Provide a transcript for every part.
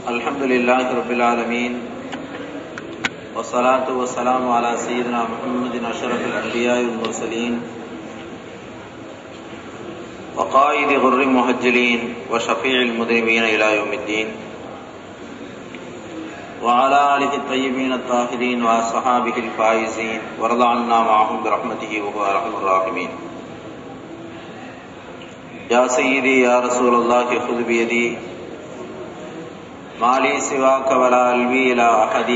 الحمد لله رب العالمين والصلاة والسلام على سيدنا محمد أشرف الأنبياء والمرسلين وقائد غر المهجلين وشفيع المذنبين إلى يوم الدين وعلى آله الطيبين الطاهرين وأصحابه الفائزين وارض عنا معهم برحمته وهو أرحم الراحمين يا سيدي يا رسول الله خذ بيدي ما لي سواك ولا ألوي إلى أحد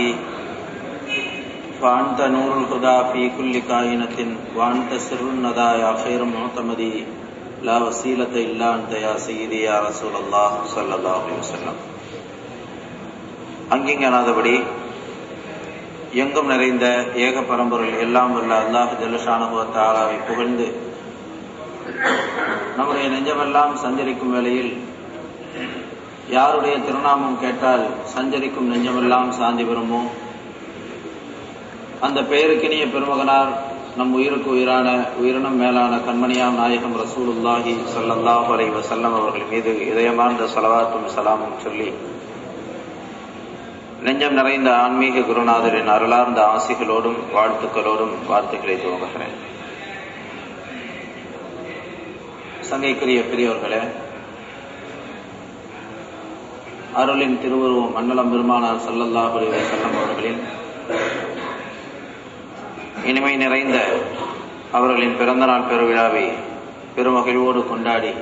فأنت نور الهدى في كل كائنة وأنت سر الندى يا خير معتمدي لا وسيلة إلا أنت يا سيدي يا رسول الله صلى الله عليه وسلم அங்கிங்கனாதபடி எங்கும் நிறைந்த ஏக பரம்பொருள் எல்லாம் உள்ள அல்லாஹ் ஜல்லஷானுபவத்த ஆளாவை புகழ்ந்து நம்முடைய நெஞ்சமெல்லாம் சஞ்சரிக்கும் வேளையில் யாருடைய திருநாமம் கேட்டால் சஞ்சரிக்கும் நெஞ்சமெல்லாம் சாந்தி பெறுமோ அந்த பெயருக்கினிய பெருமகனார் நம் உயிருக்கு உயிரான உயிரினம் மேலான கண்மணியாம் நாயகம் ரசூலுல்லாஹி சல்லல்லாஹு அலைஹி வஸல்லம் அவர்கள் மீது இதயமார்ந்த சலவாத்தும் சலாமும் சொல்லி நெஞ்சம் நிறைந்த ஆன்மீக குருநாதரின் அருளார்ந்த ஆசிகளோடும் வாழ்த்துக்களோடும் வார்த்தைகளை துவங்குகிறேன் சங்கைக்குரிய பெரியவர்களே அருளின் திருவுருவம் மன்னலம் பெருமானார் சல்லல்லாஹு அலைஹி வஸல்லம் அவர்களின் இனிமை நிறைந்த அவர்களின் பிறந்தநாள் பெருவிழாவை பெருமகிழ்வோடு கொண்டாடி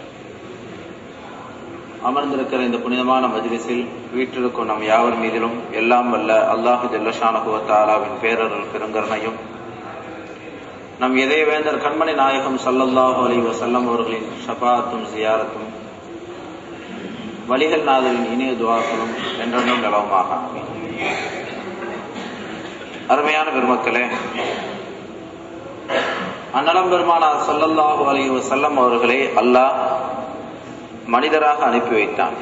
அமர்ந்திருக்கிற இந்த புனிதமான மஜ்லிஸில் வீற்றிருக்கும் நம் யாவர் மீதிலும் எல்லாம் வல்ல அல்லாஹு ஜல்லஷானகுவத்தாலாவின் பேரருள் பெருங்கரணையும் நம் இதய வேந்தர் கண்மணி நாயகம் சல்லல்லாஹு அலி வசல்லம் அவர்களின் ஷபாத்தும் ஜியாரத்தும் வலிகள் நாதரின் இனிய துவாக்களும் என்றென்றும் நிலவுமாக அருமையான பெருமக்களே அன்னலம் பெருமானார் சல்லல்லாஹு அலி வசல்லம் அவர்களை அல்லாஹ் மனிதராக அனுப்பி வைத்தான்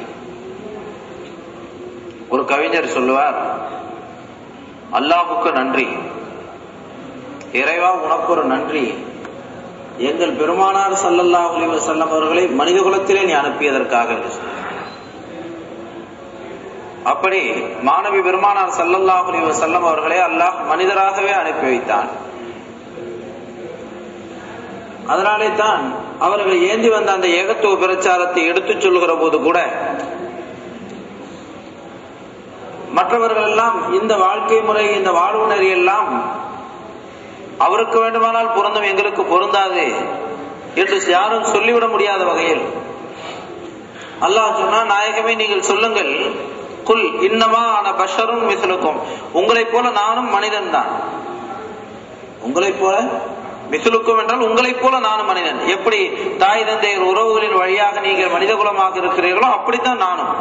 ஒரு கவிஞர் சொல்லுவார் அல்லாஹுக்கு நன்றி இறைவா உனக்கு ஒரு நன்றி எங்கள் பெருமானார் சல்லல்லாஹ் அலி வசல்லம் அவர்களை மனித குலத்திலே நீ அனுப்பியதற்காக என்று அப்படி மாணவி பெருமானார் சல்லல்லாஹ் அலி வசல்லம் அவர்களை அல்லாஹ் மனிதராகவே அனுப்பி வைத்தான் அதனாலே தான் அவர்கள் ஏந்தி வந்த அந்த ஏகத்துவ பிரச்சாரத்தை எடுத்துச் சொல்லுகிற போது கூட மற்றவர்கள் எல்லாம் இந்த வாழ்க்கை முறை இந்த வாழ்வு நெறி எல்லாம் அவருக்கு வேண்டுமானால் பொருந்தும் எங்களுக்கு பொருந்தாது என்று யாரும் சொல்லிவிட முடியாத வகையில் அல்லாஹ் சொன்னா நாயகமே நீங்கள் சொல்லுங்கள் குல் இன்னமா ஆன பஷரும் மிசலுக்கும் உங்களைப் போல நானும் மனிதன் தான் உங்களைப் போல மிசுலுக்கும் என்றால் உங்களைப் போல நானும் மனிதன் எப்படி தாய் தந்தையர் உறவுகளின் வழியாக நீங்கள் மனித குலமாக இருக்கிறீர்களோ அப்படித்தான் நானும்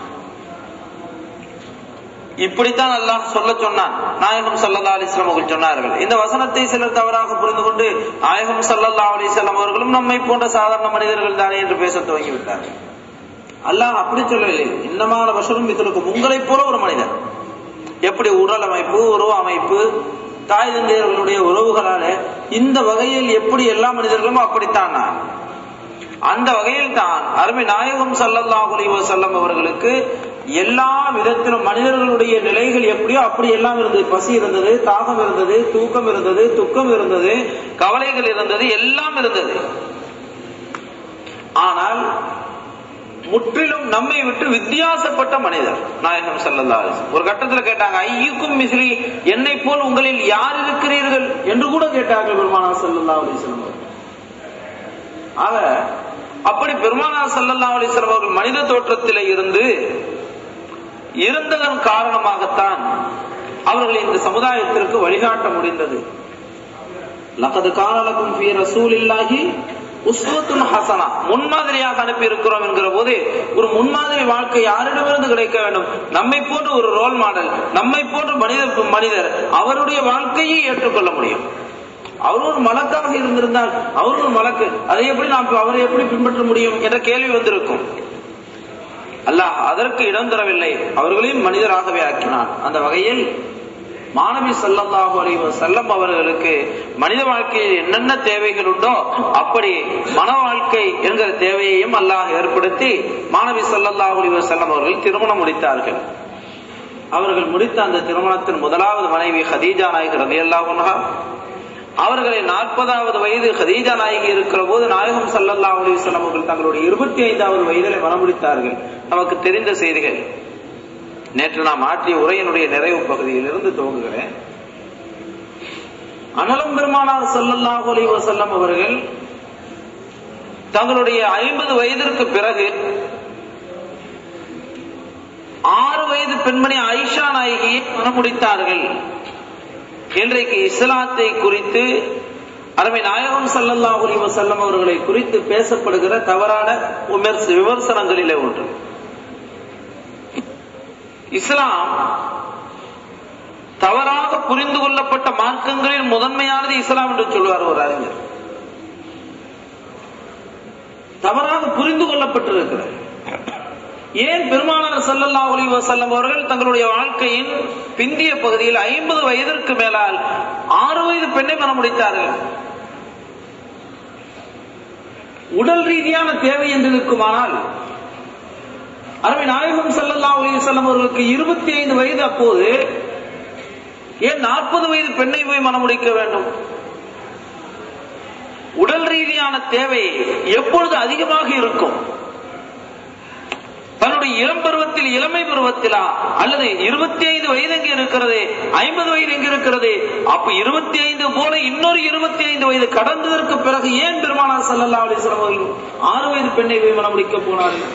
இப்படித்தான் அல்லாஹ் சொல்ல சொன்னான் நாயகம் சல்லல்லா அலிஸ்லாம் அவர்கள் சொன்னார்கள் இந்த வசனத்தை சிலர் தவறாக புரிந்து கொண்டு நாயகம் சல்லல்லா அலிஸ்லாம் அவர்களும் நம்மை போன்ற சாதாரண மனிதர்கள் தானே என்று பேச துவங்கி விட்டார்கள் அல்லாஹ் அப்படி சொல்லவில்லை இன்னமான வசனம் மிசுலுக்கும் உங்களைப் போல ஒரு மனிதர் எப்படி உடல் அமைப்பு உருவ அமைப்பு தாய் தந்தையர்களுடைய உறவுகளால இந்த வகையில் எப்படி எல்லா மனிதர்களும் அப்படித்தான் நான் அந்த வகையில் தான் அருமை நாயகம் சல்லல்லாஹ் செல்லம் அவர்களுக்கு எல்லா விதத்திலும் மனிதர்களுடைய நிலைகள் எப்படியோ அப்படி எல்லாம் இருந்தது பசி இருந்தது தாகம் இருந்தது தூக்கம் இருந்தது துக்கம் இருந்தது கவலைகள் இருந்தது எல்லாம் இருந்தது ஆனால் முற்றிலும் நம்மை விட்டு வித்தியாசப்பட்ட மனிதர் நாயகம் சல்லல்லா ஒரு கட்டத்தில் கேட்டாங்க ஐயுக்கும் மிஸ்ரி என்னை போல் உங்களில் யார் இருக்கிறீர்கள் என்று கூட கேட்டார்கள் பெருமானா சல்லல்லா அலிஸ்லாம் ஆக அப்படி பெருமானா சல்லல்லா அலிஸ்லாம் அவர்கள் மனித தோற்றத்திலே இருந்து இருந்ததன் காரணமாகத்தான் அவர்கள் இந்த சமுதாயத்திற்கு வழிகாட்ட முடிந்தது லகது காணலக்கும் பி ரசூல் இல்லாகி உஸ்வத்துன் ஹசனா முன்மாதிரியாக அனுப்பி இருக்கிறோம் என்கிற போது ஒரு முன்மாதிரி வாழ்க்கை யாரிடமிருந்து கிடைக்க வேண்டும் நம்மை போன்ற ஒரு ரோல் மாடல் நம்மை போன்ற மனிதர் மனிதர் அவருடைய வாழ்க்கையை ஏற்றுக்கொள்ள முடியும் அவர் ஒரு மலக்காக இருந்திருந்தால் அவர் ஒரு மலக்கு அதை எப்படி நாம் அவரை எப்படி பின்பற்ற முடியும் என்ற கேள்வி வந்திருக்கும் அல்லாஹ் அதற்கு இடம் தரவில்லை அவர்களையும் மனிதராகவே ஆக்கினான் அந்த வகையில் மாணவி சல்லல்லாஹு அலைஹி வஸல்லம் அவர்களுக்கு மனித வாழ்க்கையில் என்னென்ன தேவைகள் உண்டோ அப்படி மன வாழ்க்கை என்கிற தேவையையும் அல்லாஹ் ஏற்படுத்தி மாணவி சல்லல்லாஹு அலைஹி வஸல்லம் அவர்கள் திருமணம் முடித்தார்கள் அவர்கள் முடித்த அந்த திருமணத்தின் முதலாவது மனைவி ஹதீஜா நாயகர் ரலியல்லாஹு அன்ஹா அவர்களை நாற்பதாவது வயது ஹதீஜா நாயகி இருக்கிற போது நாயகம் சல்லல்லா அலிவசல்லம் அவர்கள் தங்களுடைய இருபத்தி ஐந்தாவது வயதிலே மனமுடித்தார்கள் நமக்கு தெரிந்த செய்திகள் நேற்று நாம் ஆற்றிய உரையினுடைய நிறைவு பகுதியில் இருந்து துவங்குகிறேன் அனலம் பெருமானார் சல்லல்லாஹு அலைஹி வஸல்லம் அவர்கள் தங்களுடைய ஐம்பது வயதிற்கு பிறகு ஆறு வயது பெண்மணி ஐஷா நாயகியை மனமுடித்தார்கள் இன்றைக்கு இஸ்லாத்தை குறித்து அருமை நாயகம் சல்லல்லாஹு அலைஹி வஸல்லம் அவர்களை குறித்து பேசப்படுகிற தவறான விமர்ச- விமர்சனங்களிலே ஒன்று இஸ்லாம் தவறாக புரிந்து கொள்ளப்பட்ட மார்க்கங்களில் முதன்மையானது இஸ்லாம் என்று சொல்வார் ஒரு அறிஞர் தவறாக புரிந்து கொள்ளப்பட்டிருக்கிறது ஏன் பெருமானார் ஸல்லல்லாஹு அலைஹி வஸல்லம் அவர்கள் தங்களுடைய வாழ்க்கையின் பிந்திய பகுதியில் ஐம்பது வயதிற்கு மேலால் ஆறு வயது பெண்ணை மனம் முடித்தார்கள் உடல் ரீதியான தேவை என்று இருக்குமானால் அருமை நாயகம் ஸல்லல்லாஹு அலைஹி வஸல்லம் அவர்களுக்கு இருபத்தி ஐந்து வயது அப்போது ஏன் நாற்பது வயது பெண்ணை போய் மனம் முடிக்க வேண்டும் உடல் ரீதியான தேவை எப்பொழுது அதிகமாக இருக்கும் தன்னுடைய இளம் பருவத்தில் இளமை பருவத்திலா அல்லது இருபத்தி ஐந்து வயது எங்க இருக்கிறது ஐம்பது வயது எங்க இருக்கிறது அப்ப இருபத்தி ஐந்து போல இன்னொரு இருபத்தி ஐந்து வயது கடந்ததற்கு பிறகு ஏன் பெருமானார் ஸல்லல்லாஹு அலைஹி வஸல்லம் அவர்கள் ஆறு வயது பெண்ணை போய் மனம் முடிக்க போனார்கள்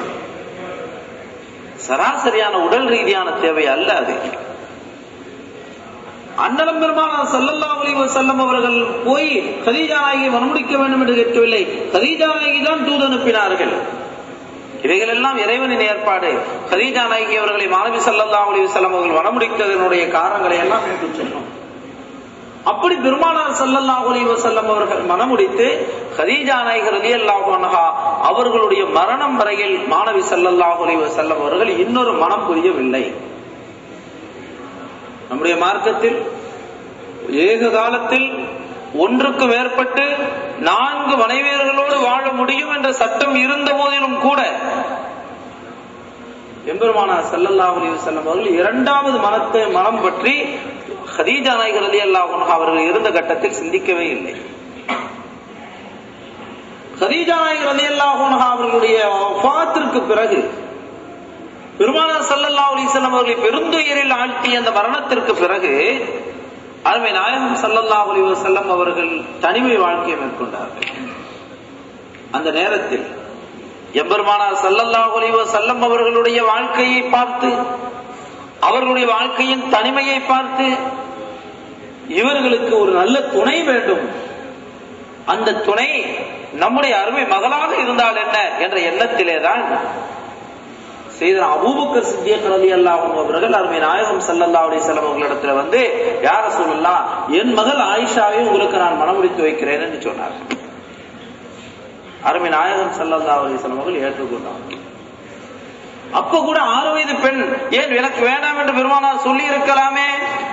சராசரியான உடல் ரீதியான தேவை அல்ல அது அண்ணலம் பெருமானார் ஸல்லல்லாஹு அலைஹி வஸல்லம் அவர்கள் போய் கதீஜா நாயகி மனமுடிக்க வேண்டும் என்று கேட்கவில்லை கதீஜா நாயகி தான் தூது அனுப்பினார்கள் இவைகள் எல்லாம் இறைவனின் ஏற்பாடு கதீஜா நாயகி அவர்களை மாணவி ஸல்லல்லாஹு அலைஹி வஸல்லம் அவர்கள் மனமுடித்ததனுடைய காரணங்களை எல்லாம் எடுத்துச் சொன்னோம் அப்படி பெருமானார் ஸல்லல்லாஹு அலைஹி வஸல்லம் அவர்கள் மனமுடித்து கதீஜா நாயகர் ரலியல்லாஹு அன்ஹா அவர்களுடைய மரணம் வரையில் மாணவி ஸல்லல்லாஹு அலைஹி வஸல்லம் அவர்கள் இன்னொரு மனம் புரியவில்லை நம்முடைய மார்க்கத்தில் ஏக காலத்தில் ஒன்றுக்கு மேற்பட்டு நான்கு மனைவியர்களோடு வாழ முடியும் என்ற சட்டம் இருந்த போதிலும் கூட எம்பெருமானார் ஸல்லல்லாஹு அலைஹி வஸல்லம் அவர்கள் இரண்டாவது மனத்தை மனம் பற்றி ஹதீஜா நாயகர் ரலியல்லாஹு அன்ஹா அவர்கள் இருந்த கட்டத்தில் சிந்திக்கவே இல்லை ஹதீஜா நாயகர் ரலியல்லாஹு அன்ஹா அவர்களுடைய வஃபாத்திற்கு பிறகு பெருமானார் ஸல்லல்லாஹு அலைஹி வஸல்லம் அவர்களை பெருந்துயரில் ஆழ்த்திய அந்த மரணத்திற்கு பிறகு அருமை நாயகம் ஸல்லல்லாஹு அலைஹி வஸல்லம் அவர்கள் தனிமை வாழ்க்கையை மேற்கொண்டார்கள் அந்த நேரத்தில் எம்பெருமானார் ஸல்லல்லாஹு அலைஹி வஸல்லம் அவர்களுடைய வாழ்க்கையை பார்த்து அவர்களுடைய வாழ்க்கையின் தனிமையை பார்த்து இவர்களுக்கு ஒரு நல்ல துணை வேண்டும் அந்த துணை நம்முடைய அருமை மகளாக இருந்தால் என்ன என்ற எண்ணத்திலேதான் செய்த அபூபக்கர் சித்தியக் ரலியல்லாஹு அன்ஹு அவர்கள் அருமை நாயகம் ஸல்லல்லாஹு அலைஹி வஸல்லம் அவர்களிடத்துல வந்து யார சொல்லலாம் என் மகள் ஆயிஷாவை உங்களுக்கு நான் மனமுடித்து வைக்கிறேன் என்று சொன்னார் அருமை நாயகம் ஸல்லல்லாஹு அலைஹி வஸல்லம் அவர்கள் ஏற்றுக்கொண்டார் அப்ப கூட ஆறு வயது பெண் ஏன் எனக்கு வேண்டாம் என்று பெருமானார் சொல்லி இருக்கலாமே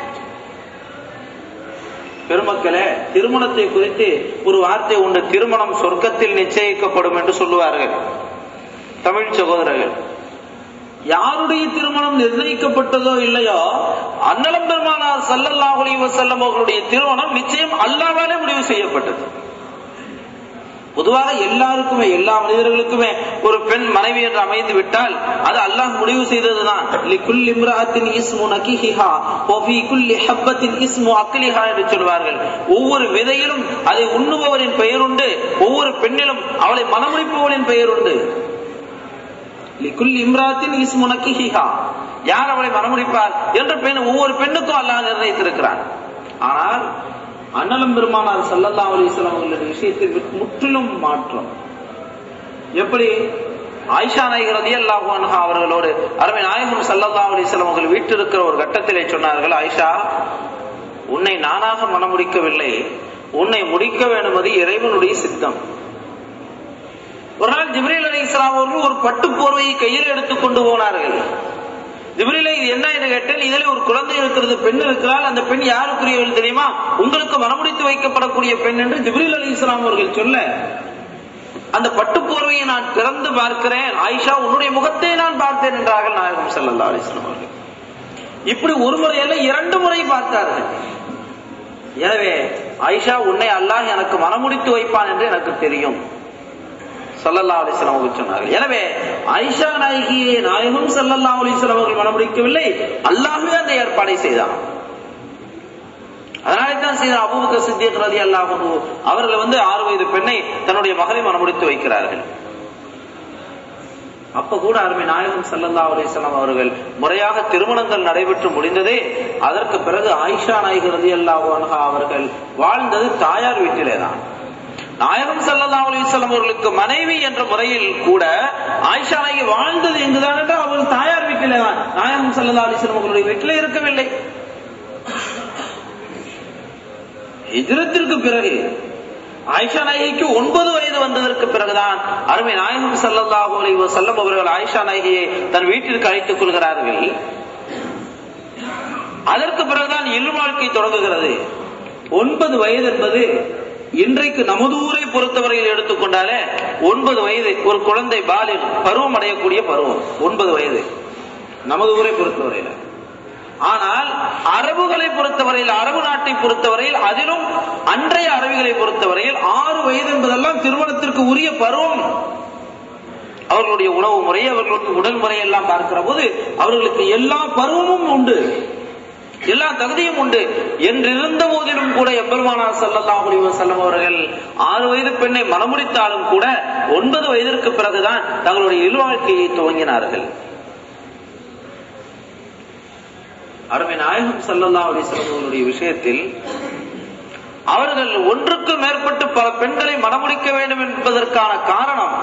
பெருமக்களே திருமணத்தை குறித்து ஒரு வார்த்தை உண்டு திருமணம் சொர்க்கத்தில் நிச்சயிக்கப்படும் என்று சொல்லுவார்கள் தமிழ் சகோதரர்கள் யாருடைய திருமணம் நிர்ணயிக்கப்பட்டதோ இல்லையோ அன்னலம் பெருமானார் ஸல்லல்லாஹு அலைஹி வஸல்லம் அவர்களுடைய திருமணம் நிச்சயம் அல்லாஹ்வாலே முடிவு செய்யப்பட்டது பொதுவாக எல்லாருக்குமே எல்லா மனிதர்களுக்குமே ஒரு பெண் மனைவி என்று அமைந்து விட்டால் அது அல்லாஹ் முடிவு செய்ததுதான் லிக்குல் இம்ராத்தின் இஸ்மு நகிஹிஹா ஒஃபி குல்லி ஹப்பத்தின் இஸ்மு அக்லிஹா என்று சொல்வார்கள் ஒவ்வொரு விதையிலும் அதை உண்ணுபவரின் பெயருண்டு ஒவ்வொரு பெண்ணிலும் அவளை மனமுடிப்பவளின் பெயருண்டு லிக்குல் இம்ராத்தின் இஸ்மு நகிஹிஹா யார் அவளை மனமுடிப்பார் என்ற பெண் ஒவ்வொரு பெண்ணுக்கும் அல்லாஹ் நிர்ணயித்திருக்கிறான் ஆனால் அண்ணலம் பெருமானார் சல்லல்லா அலிஸ்லாம் அவர்களுடைய விஷயத்தில் முற்றிலும் மாற்றம் எப்படி ஆயிஷா நாயகர் ரலியல்லாஹு அன்ஹா அவர்களோடு அருமை நாயகம் சல்லல்லா அலிஸ்லாம் அவர்கள் வீட்டில் இருக்கிற ஒரு கட்டத்திலே சொன்னார்கள் ஆயிஷா உன்னை நானாக மனமுடிக்கவில்லை உன்னை முடிக்க வேண்டுமது இறைவனுடைய சித்தம் ஒரு நாள் ஜிப்ரீல் அலி இஸ்லாம் அவர்கள் ஒரு பட்டு போர்வையை கையில் எடுத்துக் கொண்டு போனார்கள் ஜிப்ரிலே இது என்ன என்று கேட்டேன் இதில் ஒரு குழந்தை இருக்கிறது பெண் இருக்கிறாள் அந்த பெண் யாருக்குரியவள் தெரியுமா உங்களுக்கு மனமுடித்து வைக்கப்படக்கூடிய பெண் என்று ஜிப்ரில் அலி இஸ்லாம் அவர்கள் சொல்ல அந்த பட்டு போர்வையை நான் திறந்து பார்க்கிறேன் ஆயிஷா உன்னுடைய முகத்தை நான் பார்த்தேன் என்றார்கள் நாயகம் ஸல்லல்லாஹு அலைஹி வஸல்லம் அவர்கள் இப்படி ஒரு முறை அல்ல இரண்டு முறை பார்த்தார்கள் எனவே ஆயிஷா உன்னை அல்லாஹ் எனக்கு மனமுடித்து வைப்பான் என்று எனக்கு தெரியும் சல்லல்லா அலிஸ்லாம் அவர்கள் சொன்னார்கள் எனவே ஐஷா நாயகியை நாயகம் சல்லல்லா அலிஸ்லாம் அவர்கள் மனமுடிக்கவில்லை அல்லாஹ்வே அந்த ஏற்பாடை செய்தான் அதனாலே தான் செய்த அபூபக்கர் சித்திக் ரதி அல்லாஹ் அவர்கள் வந்து ஆறு வயது பெண்ணை தன்னுடைய மகளை மனமுடித்து வைக்கிறார்கள் அப்ப கூட அருமை நாயகம் சல்லல்லா அலிஸ்லாம் அவர்கள் முறையாக திருமணங்கள் நடைபெற்று முடிந்ததே அதற்கு பிறகு ஆயிஷா நாயகர் ரதி அல்லாஹ் அவர்கள் வாழ்ந்தது தாயார் வீட்டிலே தான் நாயகம் சல்லல்லா அலிஸ்லாம் அவர்களுக்கு மனைவி என்ற முறையில் கூட ஆயிஷா நாயகி வாழ்ந்தது எங்குதான் என்றால் அவர்கள் தாயார் வீட்டிலே தான் நாயகம் சல்லல்லா அலிஸ்லாம் அவர்களுடைய வீட்டிலே இருக்கவில்லை ஹிஜ்ரத்திற்கு பிறகு ஆயிஷா நாயகிக்கு ஒன்பது வயது வந்ததற்கு பிறகுதான் அருமை நாயகம் சல்லல்லாஹு அலைஹி வஸல்லம் அவர்கள் ஆயிஷா நாயகியை தன் வீட்டிற்கு அழைத்துக் கொள்கிறார்கள் அதற்கு பிறகுதான் இல் வாழ்க்கை தொடங்குகிறது ஒன்பது வயது என்பது இன்றைக்கு நமது ஊரை பொறுத்தவரையில் எடுத்துக்கொண்டாலே ஒன்பது வயது ஒரு குழந்தை பாலி பருவம் அடையக்கூடிய பருவம் ஒன்பது வயது நமது ஊரை பொறுத்தவரையில ஆனால் அரபுகளை பொறுத்தவரையில் அரபு நாட்டை பொறுத்தவரையில் அதிலும் அன்றைய அரபிகளை பொறுத்தவரையில் ஆறு வயது என்பதெல்லாம் திருமணத்திற்கு உரிய பருவம் அவர்களுடைய உணவு முறை அவர்களுடைய உடல் முறை எல்லாம் பார்க்கிற போது அவர்களுக்கு எல்லா பருவமும் உண்டு எல்லா தகுதியும் உண்டு என்றிருந்த போதிலும் கூட எம்பெருமானார் சல்லல்லாஹு அலைஹி வஸல்லம் அவர்கள் ஆறு வயது பெண்ணை மனமுடித்தாலும் கூட ஒன்பது வயதிற்கு பிறகுதான் தங்களுடைய இல்வாழ்க்கையை துவங்கினார்கள் அருமை நாயகம் சல்லல்லா அலிஸ்லாம் அவர்களுடைய விஷயத்தில் அவர்கள் ஒன்றுக்கு மேற்பட்டு பல பெண்களை மனமுடிக்க வேண்டும் என்பதற்கான காரணம்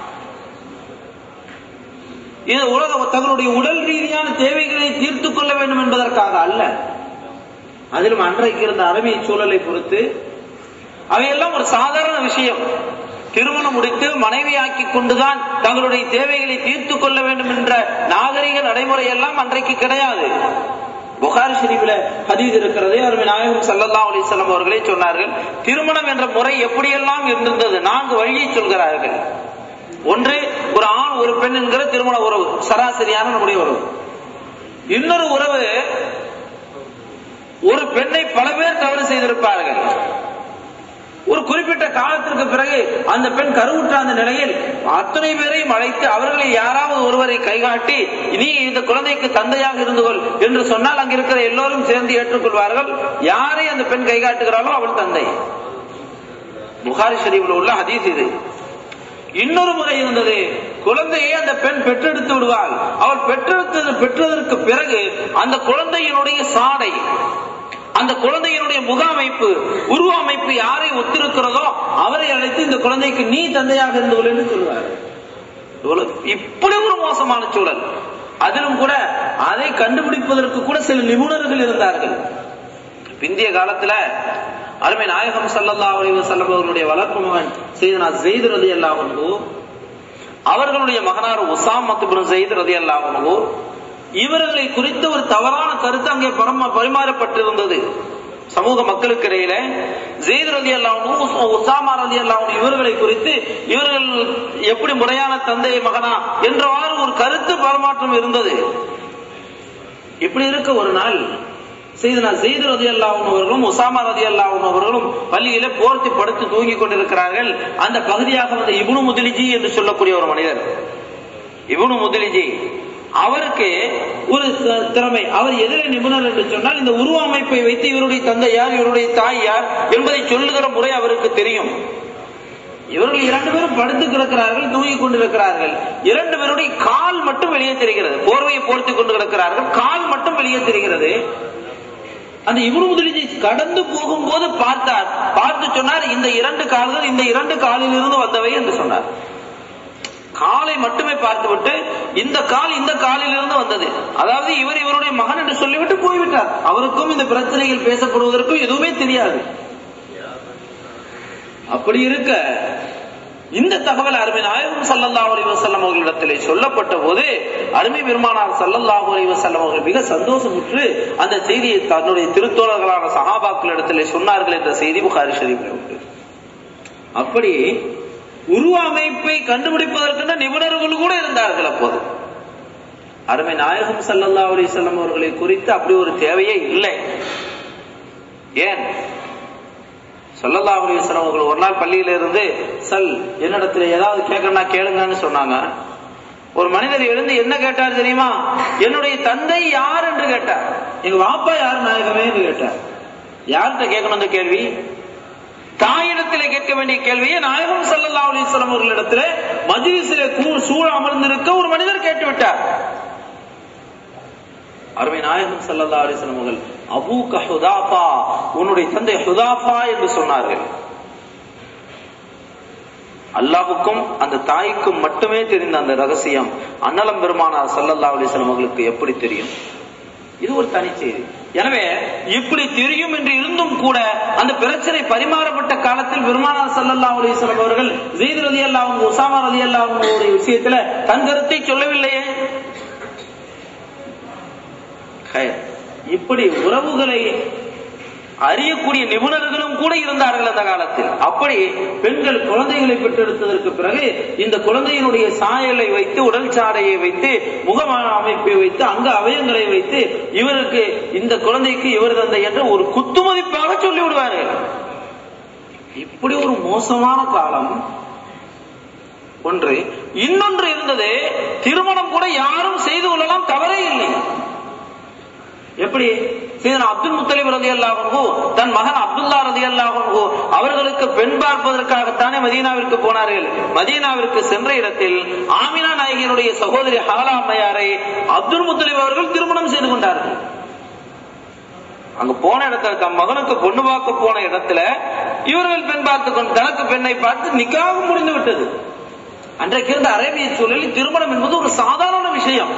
இது உலக தங்களுடைய உடல் ரீதியான தேவைகளை தீர்த்து கொள்ள வேண்டும் என்பதற்காக அல்ல அதிலும் அன்றைக்கு இருந்த அரபிய சூழலை பொறுத்து அவையெல்லாம் ஒரு சாதாரண விஷயம் திருமணம் முடித்து மனைவியாக்கி கொண்டுதான் தங்களுடைய தேவைகளை தீர்த்து கொள்ள வேண்டும் என்ற நாகரிக நடைமுறை எல்லாம் அன்றைக்கு கிடையாது புகாரி ஷெரீஃபில் ஹதீஸ் இருக்கிறதே அருமை நாயகம் சல்லல்லா அலிசல்லாம் அவர்களே சொன்னார்கள் திருமணம் என்ற முறை எப்படியெல்லாம் இருந்திருந்தது நான்கு வழியை சொல்கிறார்கள் ஒன்று ஒரு ஆண் ஒரு பெண் என்கிற திருமண உறவு சராசரியான நம்முடைய உறவு இன்னொரு உறவு ஒரு பெண்ணை பல பேர் தவறு செய்திருப்பார்கள் ஒரு குறிப்பிட்ட காலத்திற்கு பிறகு அந்த பெண் கருவுற்ற அந்த நிலையில் அத்தனை பேரையும் அழைத்து அவர்களை யாராவது ஒருவரை கைகாட்டி நீ இந்த குழந்தைக்கு தந்தையாக இருந்து கொள் என்று சொன்னால் அங்க இருக்கிற எல்லோரும் சேர்ந்து ஏற்றுக்கொள்வார்கள் யாரை அந்த பெண் கைகாட்டுகிறாளோ அவள் தந்தை புகாரி ஷரீஃபில் உள்ள ஹதீஸ் இது இன்னொரு முறை இருந்தது குழந்தையை அந்த பெண் பெற்றெடுத்து விடுவாள் அவள் பெற்றெடுத்தது பெற்றதற்கு பிறகு அந்த குழந்தையினுடைய சாடை அந்த குழந்தையினுடைய முக அமைப்பு உருவ அமைப்பு யாரை ஒத்திருக்கிறதோ அவரை அழைத்து இந்த குழந்தைக்கு நீ தந்தையாக இருந்து கொள் என்று சொல்வார் இப்படி ஒரு மோசமான சூழல் அதிலும் கூட அதை கண்டுபிடிப்பதற்கு கூட சில நிபுணர்கள் இருந்தார்கள் பிந்திய காலத்துல அருமை நாயகம் சல்லல்லா அலி வசல்லம் அவர்களுடைய வளர்ப்பு மகன் செய்தனா ஜெயித் ரதி அல்லாஹனு அவர்களுடைய மகனார் உசாம் மத்து ஜெயித் ரதி அல்லாஹனு இவர்களை குறித்து ஒரு தவறான கருத்து அங்கே பரம பரிமாறப்பட்டிருந்தது சமூக மக்களுக்கு இடையில ஜெயித் ரதி அல்லாவும் உசாமா ரதி அல்லாவும் இவர்களை குறித்து இவர்கள் எப்படி முறையான தந்தை மகனா என்றவாறு ஒரு கருத்து பரிமாற்றம் இருந்தது இப்படி இருக்க ஒரு நாள் செய்தனா செய்து ரதி அல்லாவும் அவர்களும் உசாமா ரதி அல்லாவும் அவர்களும் பள்ளியில போர்த்தி படுத்து தூங்கி கொண்டிருக்கிறார்கள் அந்த பகுதியாக வந்த இபுனு முதலிஜி என்று சொல்லக்கூடிய ஒரு மனிதர் இபுனு முதலிஜி அவருக்கு ஒரு திறமை அவர் எதிர நிபுணர் என்று சொன்னால் இந்த உருவ அமைப்பை வைத்து இவருடைய தந்தை யார் இவருடைய தாய் யார் என்பதை சொல்லுகிற முறை அவருக்கு தெரியும் இவர்கள் இரண்டு பேரும் படுத்து கிடக்கிறார்கள் தூங்கி கொண்டிருக்கிறார்கள் இரண்டு பேருடைய கால் மட்டும் வெளியே தெரிகிறது போர்வையை போர்த்தி கொண்டு கிடக்கிறார்கள் கால் மட்டும் வெளியே தெரிகிறது அந்த இவரு முதலிஜி கடந்து போகும்போது பார்த்தார் பார்த்து சொன்னார் இந்த இரண்டு கால்கள் இந்த இரண்டு காலில் இருந்து வந்தவை என்று சொன்னார் காலை மட்டுமே பார்த்துவிட்டு இந்த கால் இந்த காலில் இருந்து வந்தது அதாவது இவர் இவருடைய மகன் என்று சொல்லிவிட்டு போய்விட்டார் அவருக்கும் இந்த பிரச்சனைகள் பேசப்படுவதற்கும் எதுவுமே தெரியாது அப்படி இருக்க இந்த தகவல் அருமை நாயகம் சல்லல்லாஹு அலைஹி வஸல்லம் அவர்களிடத்திலே சொல்லப்பட்ட போது அருமை பெருமானார் சல்லல்லாஹு அலைஹி வஸல்லம் அவர்கள் மிக சந்தோஷமுற்று அந்த செய்தியை தன்னுடைய திருத்தோழர்களான சஹாபாக்களிடத்திலே சொன்னார்கள் என்ற செய்தி புகாரி ஷரீஃபில் உண்டு அப்படி உருவ அமைப்பை கண்டுபிடிப்பதற்கென்ற நிபுணர்கள் கூட இருந்தார்கள் அப்போது அருமை நாயகம் சல்லல்லாஹு அலைஹி வஸல்லம் அவர்களை குறித்து அப்படி ஒரு தேவையே இல்லை ஏன் சல்லல்லாஹு அலைஹி வஸல்லம் அவர்கள் ஒரு நாள் பள்ளியில இருந்து சல் என்னிடத்துல ஏதாவது கேட்கணும்னா கேளுங்கன்னு சொன்னாங்க ஒரு மனிதர் எழுந்து என்ன கேட்டார் தெரியுமா என்னுடைய தந்தை யார் என்று கேட்டார் எங்க வாப்பா யார் நாயகமே என்று கேட்டார் யார்கிட்ட கேட்கணும் அந்த கேள்வி தாயிடத்திலே கேட்க வேண்டிய கேள்வியை நாயகம் சல்லல்லாஹு அலைஹி வஸல்லம் அவர்களிடத்திலே மஜ்லிஸிலே கூ- சூழ அமர்ந்திருக்க ஒரு மனிதர் கேட்டு விட்டார் அருமை நாயகம் சல்லல்லாஹு அலைஹி வஸல்லம் அவர்கள் அபூக ஹுதாஃபா உன்னுடைய தந்தை ஹுதாஃபா என்று சொன்னார்கள் அல்லாஹுக்கும் அந்த தாய்க்கும் மட்டுமே தெரிந்த அந்த ரகசியம் அன்னலம் பெருமானார் சல்லல்லாஹு அலைஹி வஸல்லம் அவர்களுக்கு எப்படி தெரியும் இது ஒரு தனி செய்தி எனவே இப்படி தெரியும் என்று இருந்தும் கூட அந்த பிரச்சனை பரிமாறப்பட்ட காலத்தில் பெருமானார் சல்லல்லாஹு அலைஹி வஸல்லம் அவர்கள் ஜெயித் ரலியல்லாஹு அன்ஹு உசாமா ரலியல்லாஹு அன்ஹு விஷயத்துல தன் கருத்தை சொல்லவில்லையே ஹைர். இப்படி உறவுகளை அறியக்கூடிய நிபுணர்களும் கூட இருந்தார்கள் அந்த காலத்தில் அப்படி பெண்கள் குழந்தைகளை பெற்றெடுத்ததற்கு பிறகு இந்த குழந்தையினுடைய சாயலை வைத்து உடல் சாடையை வைத்து முக அமைப்பை வைத்து அங்க அவயங்களை வைத்து இவருக்கு இந்த குழந்தைக்கு இவர் தந்தை என்று ஒரு குத்துமதிப்பாக சொல்லி விடுவார்கள் இப்படி ஒரு மோசமான காலம் ஒன்று இன்னொன்று இருந்தது திருமணம் கூட யாரும் செய்து கொள்ளலாம் தவறே இல்லை எப்படி சீதனா அப்துல் முத்தலிப் ரதி அல்லாஹு தன் மகன் அப்துல்லா ரதி அல்லாஹு அவர்களுக்கு பெண் பார்ப்பதற்காகத்தானே மதீனாவிற்கு போனார்கள் மதீனாவிற்கு சென்ற இடத்தில் ஆமினா நாயகியினுடைய சகோதரி ஹாலா அம்மையாரை அப்துல் முத்தலிப் அவர்கள் திருமணம் செய்து கொண்டார்கள் அங்க போன இடத்துல தம் மகனுக்கு பொண்ணு பார்க்க போன இடத்துல இவர்கள் பெண் பார்த்து கொண்டு தனக்கு பெண்ணை பார்த்து நிக்காக முடிந்து விட்டது அன்றைக்கு இருந்த அரேபிய சூழலில் திருமணம் என்பது ஒரு சாதாரண விஷயம்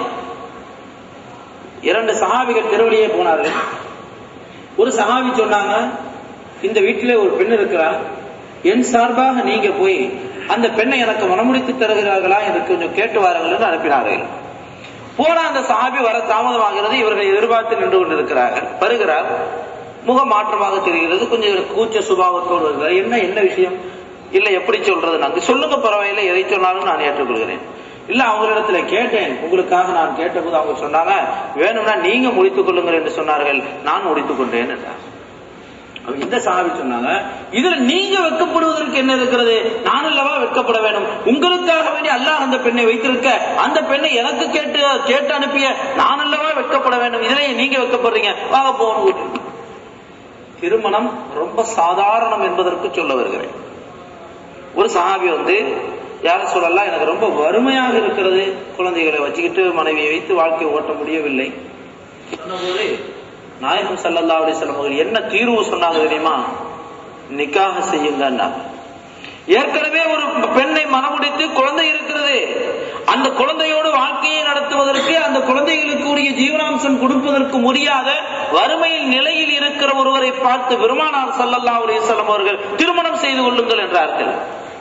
இரண்டு சஹாபிகள் திருவழியே போனார்கள் ஒரு சஹாபி சொன்னாங்க இந்த வீட்டிலே ஒரு பெண் இருக்கிறார் என் சார்பாக நீங்க போய் அந்த பெண்ணை எனக்கு மனமுடித்து தருகிறார்களா என்று கொஞ்சம் கேட்டு வாருங்கள் என்று அனுப்பினார்கள் போன அந்த சஹாபி வர தாமதமாகிறது இவர்கள் எதிர்பார்த்து நின்று கொண்டிருக்கிறார்கள் வருகிறார் முகம் மாற்றமாக தெரிகிறது கொஞ்சம் கூச்ச சுபாவத்தோடு வருகிறார் என்ன என்ன விஷயம் இல்ல எப்படி சொல்றது நாங்க சொல்லுங்க பரவாயில்லை எதை சொன்னாலும் நான் ஏற்றுக்கொள்கிறேன் இல்ல அவங்களிடத்துல கேட்டேன் உங்களுக்காக நான் கேட்டபோது அவங்க சொன்னாங்க வேணும்னா நீங்க முடித்துக் கொள்ளுங்கள் என்று சொன்னார்கள் நான் முடித்துக் கொண்டேன் என்றார் அவங்க இந்த சாவி சொன்னாங்க இதுல நீங்க வெட்கப்படுவதற்கு என்ன இருக்கிறது நான் அல்லவா வெட்கப்பட வேண்டும் உங்களுக்காக வேண்டி அல்லாஹ் அந்த பெண்ணை வைத்திருக்க அந்த பெண்ணை எனக்கு கேட்டு கேட்டு அனுப்பிய நான் அல்லவா வெட்கப்பட வேண்டும் இதுல நீங்க வெட்கப்படுறீங்க வாங்க போகணும் திருமணம் ரொம்ப சாதாரணம் என்பதற்கு சொல்ல வருகிறேன் ஒரு சஹாபி வந்து யார சொல்லலாம் எனக்கு ரொம்ப வறுமையாக இருக்கிறது குழந்தைகளை வச்சுக்கிட்டு மனைவியை வைத்து வாழ்க்கையை ஓட்ட முடியவில்லை சொன்னபோது நாயகம் சல்லல்லா அலிஸ்லாம் அவர்கள் என்ன தீர்வு சொன்னாங்க தெரியுமா நிக்காக செய்யுங்க ஏற்கனவே ஒரு பெண்ணை மனமுடித்து குழந்தை இருக்கிறது அந்த குழந்தையோடு வாழ்க்கையை நடத்துவதற்கு அந்த குழந்தைகளுக்கு உரிய ஜீவனாம்சம் கொடுப்பதற்கு முடியாத வறுமையில் நிலையில் இருக்கிற ஒருவரை பார்த்து பெருமானார் சல்லல்லா அலிஸ்லாம் அவர்கள் திருமணம் செய்து கொள்ளுங்கள் என்றார்கள்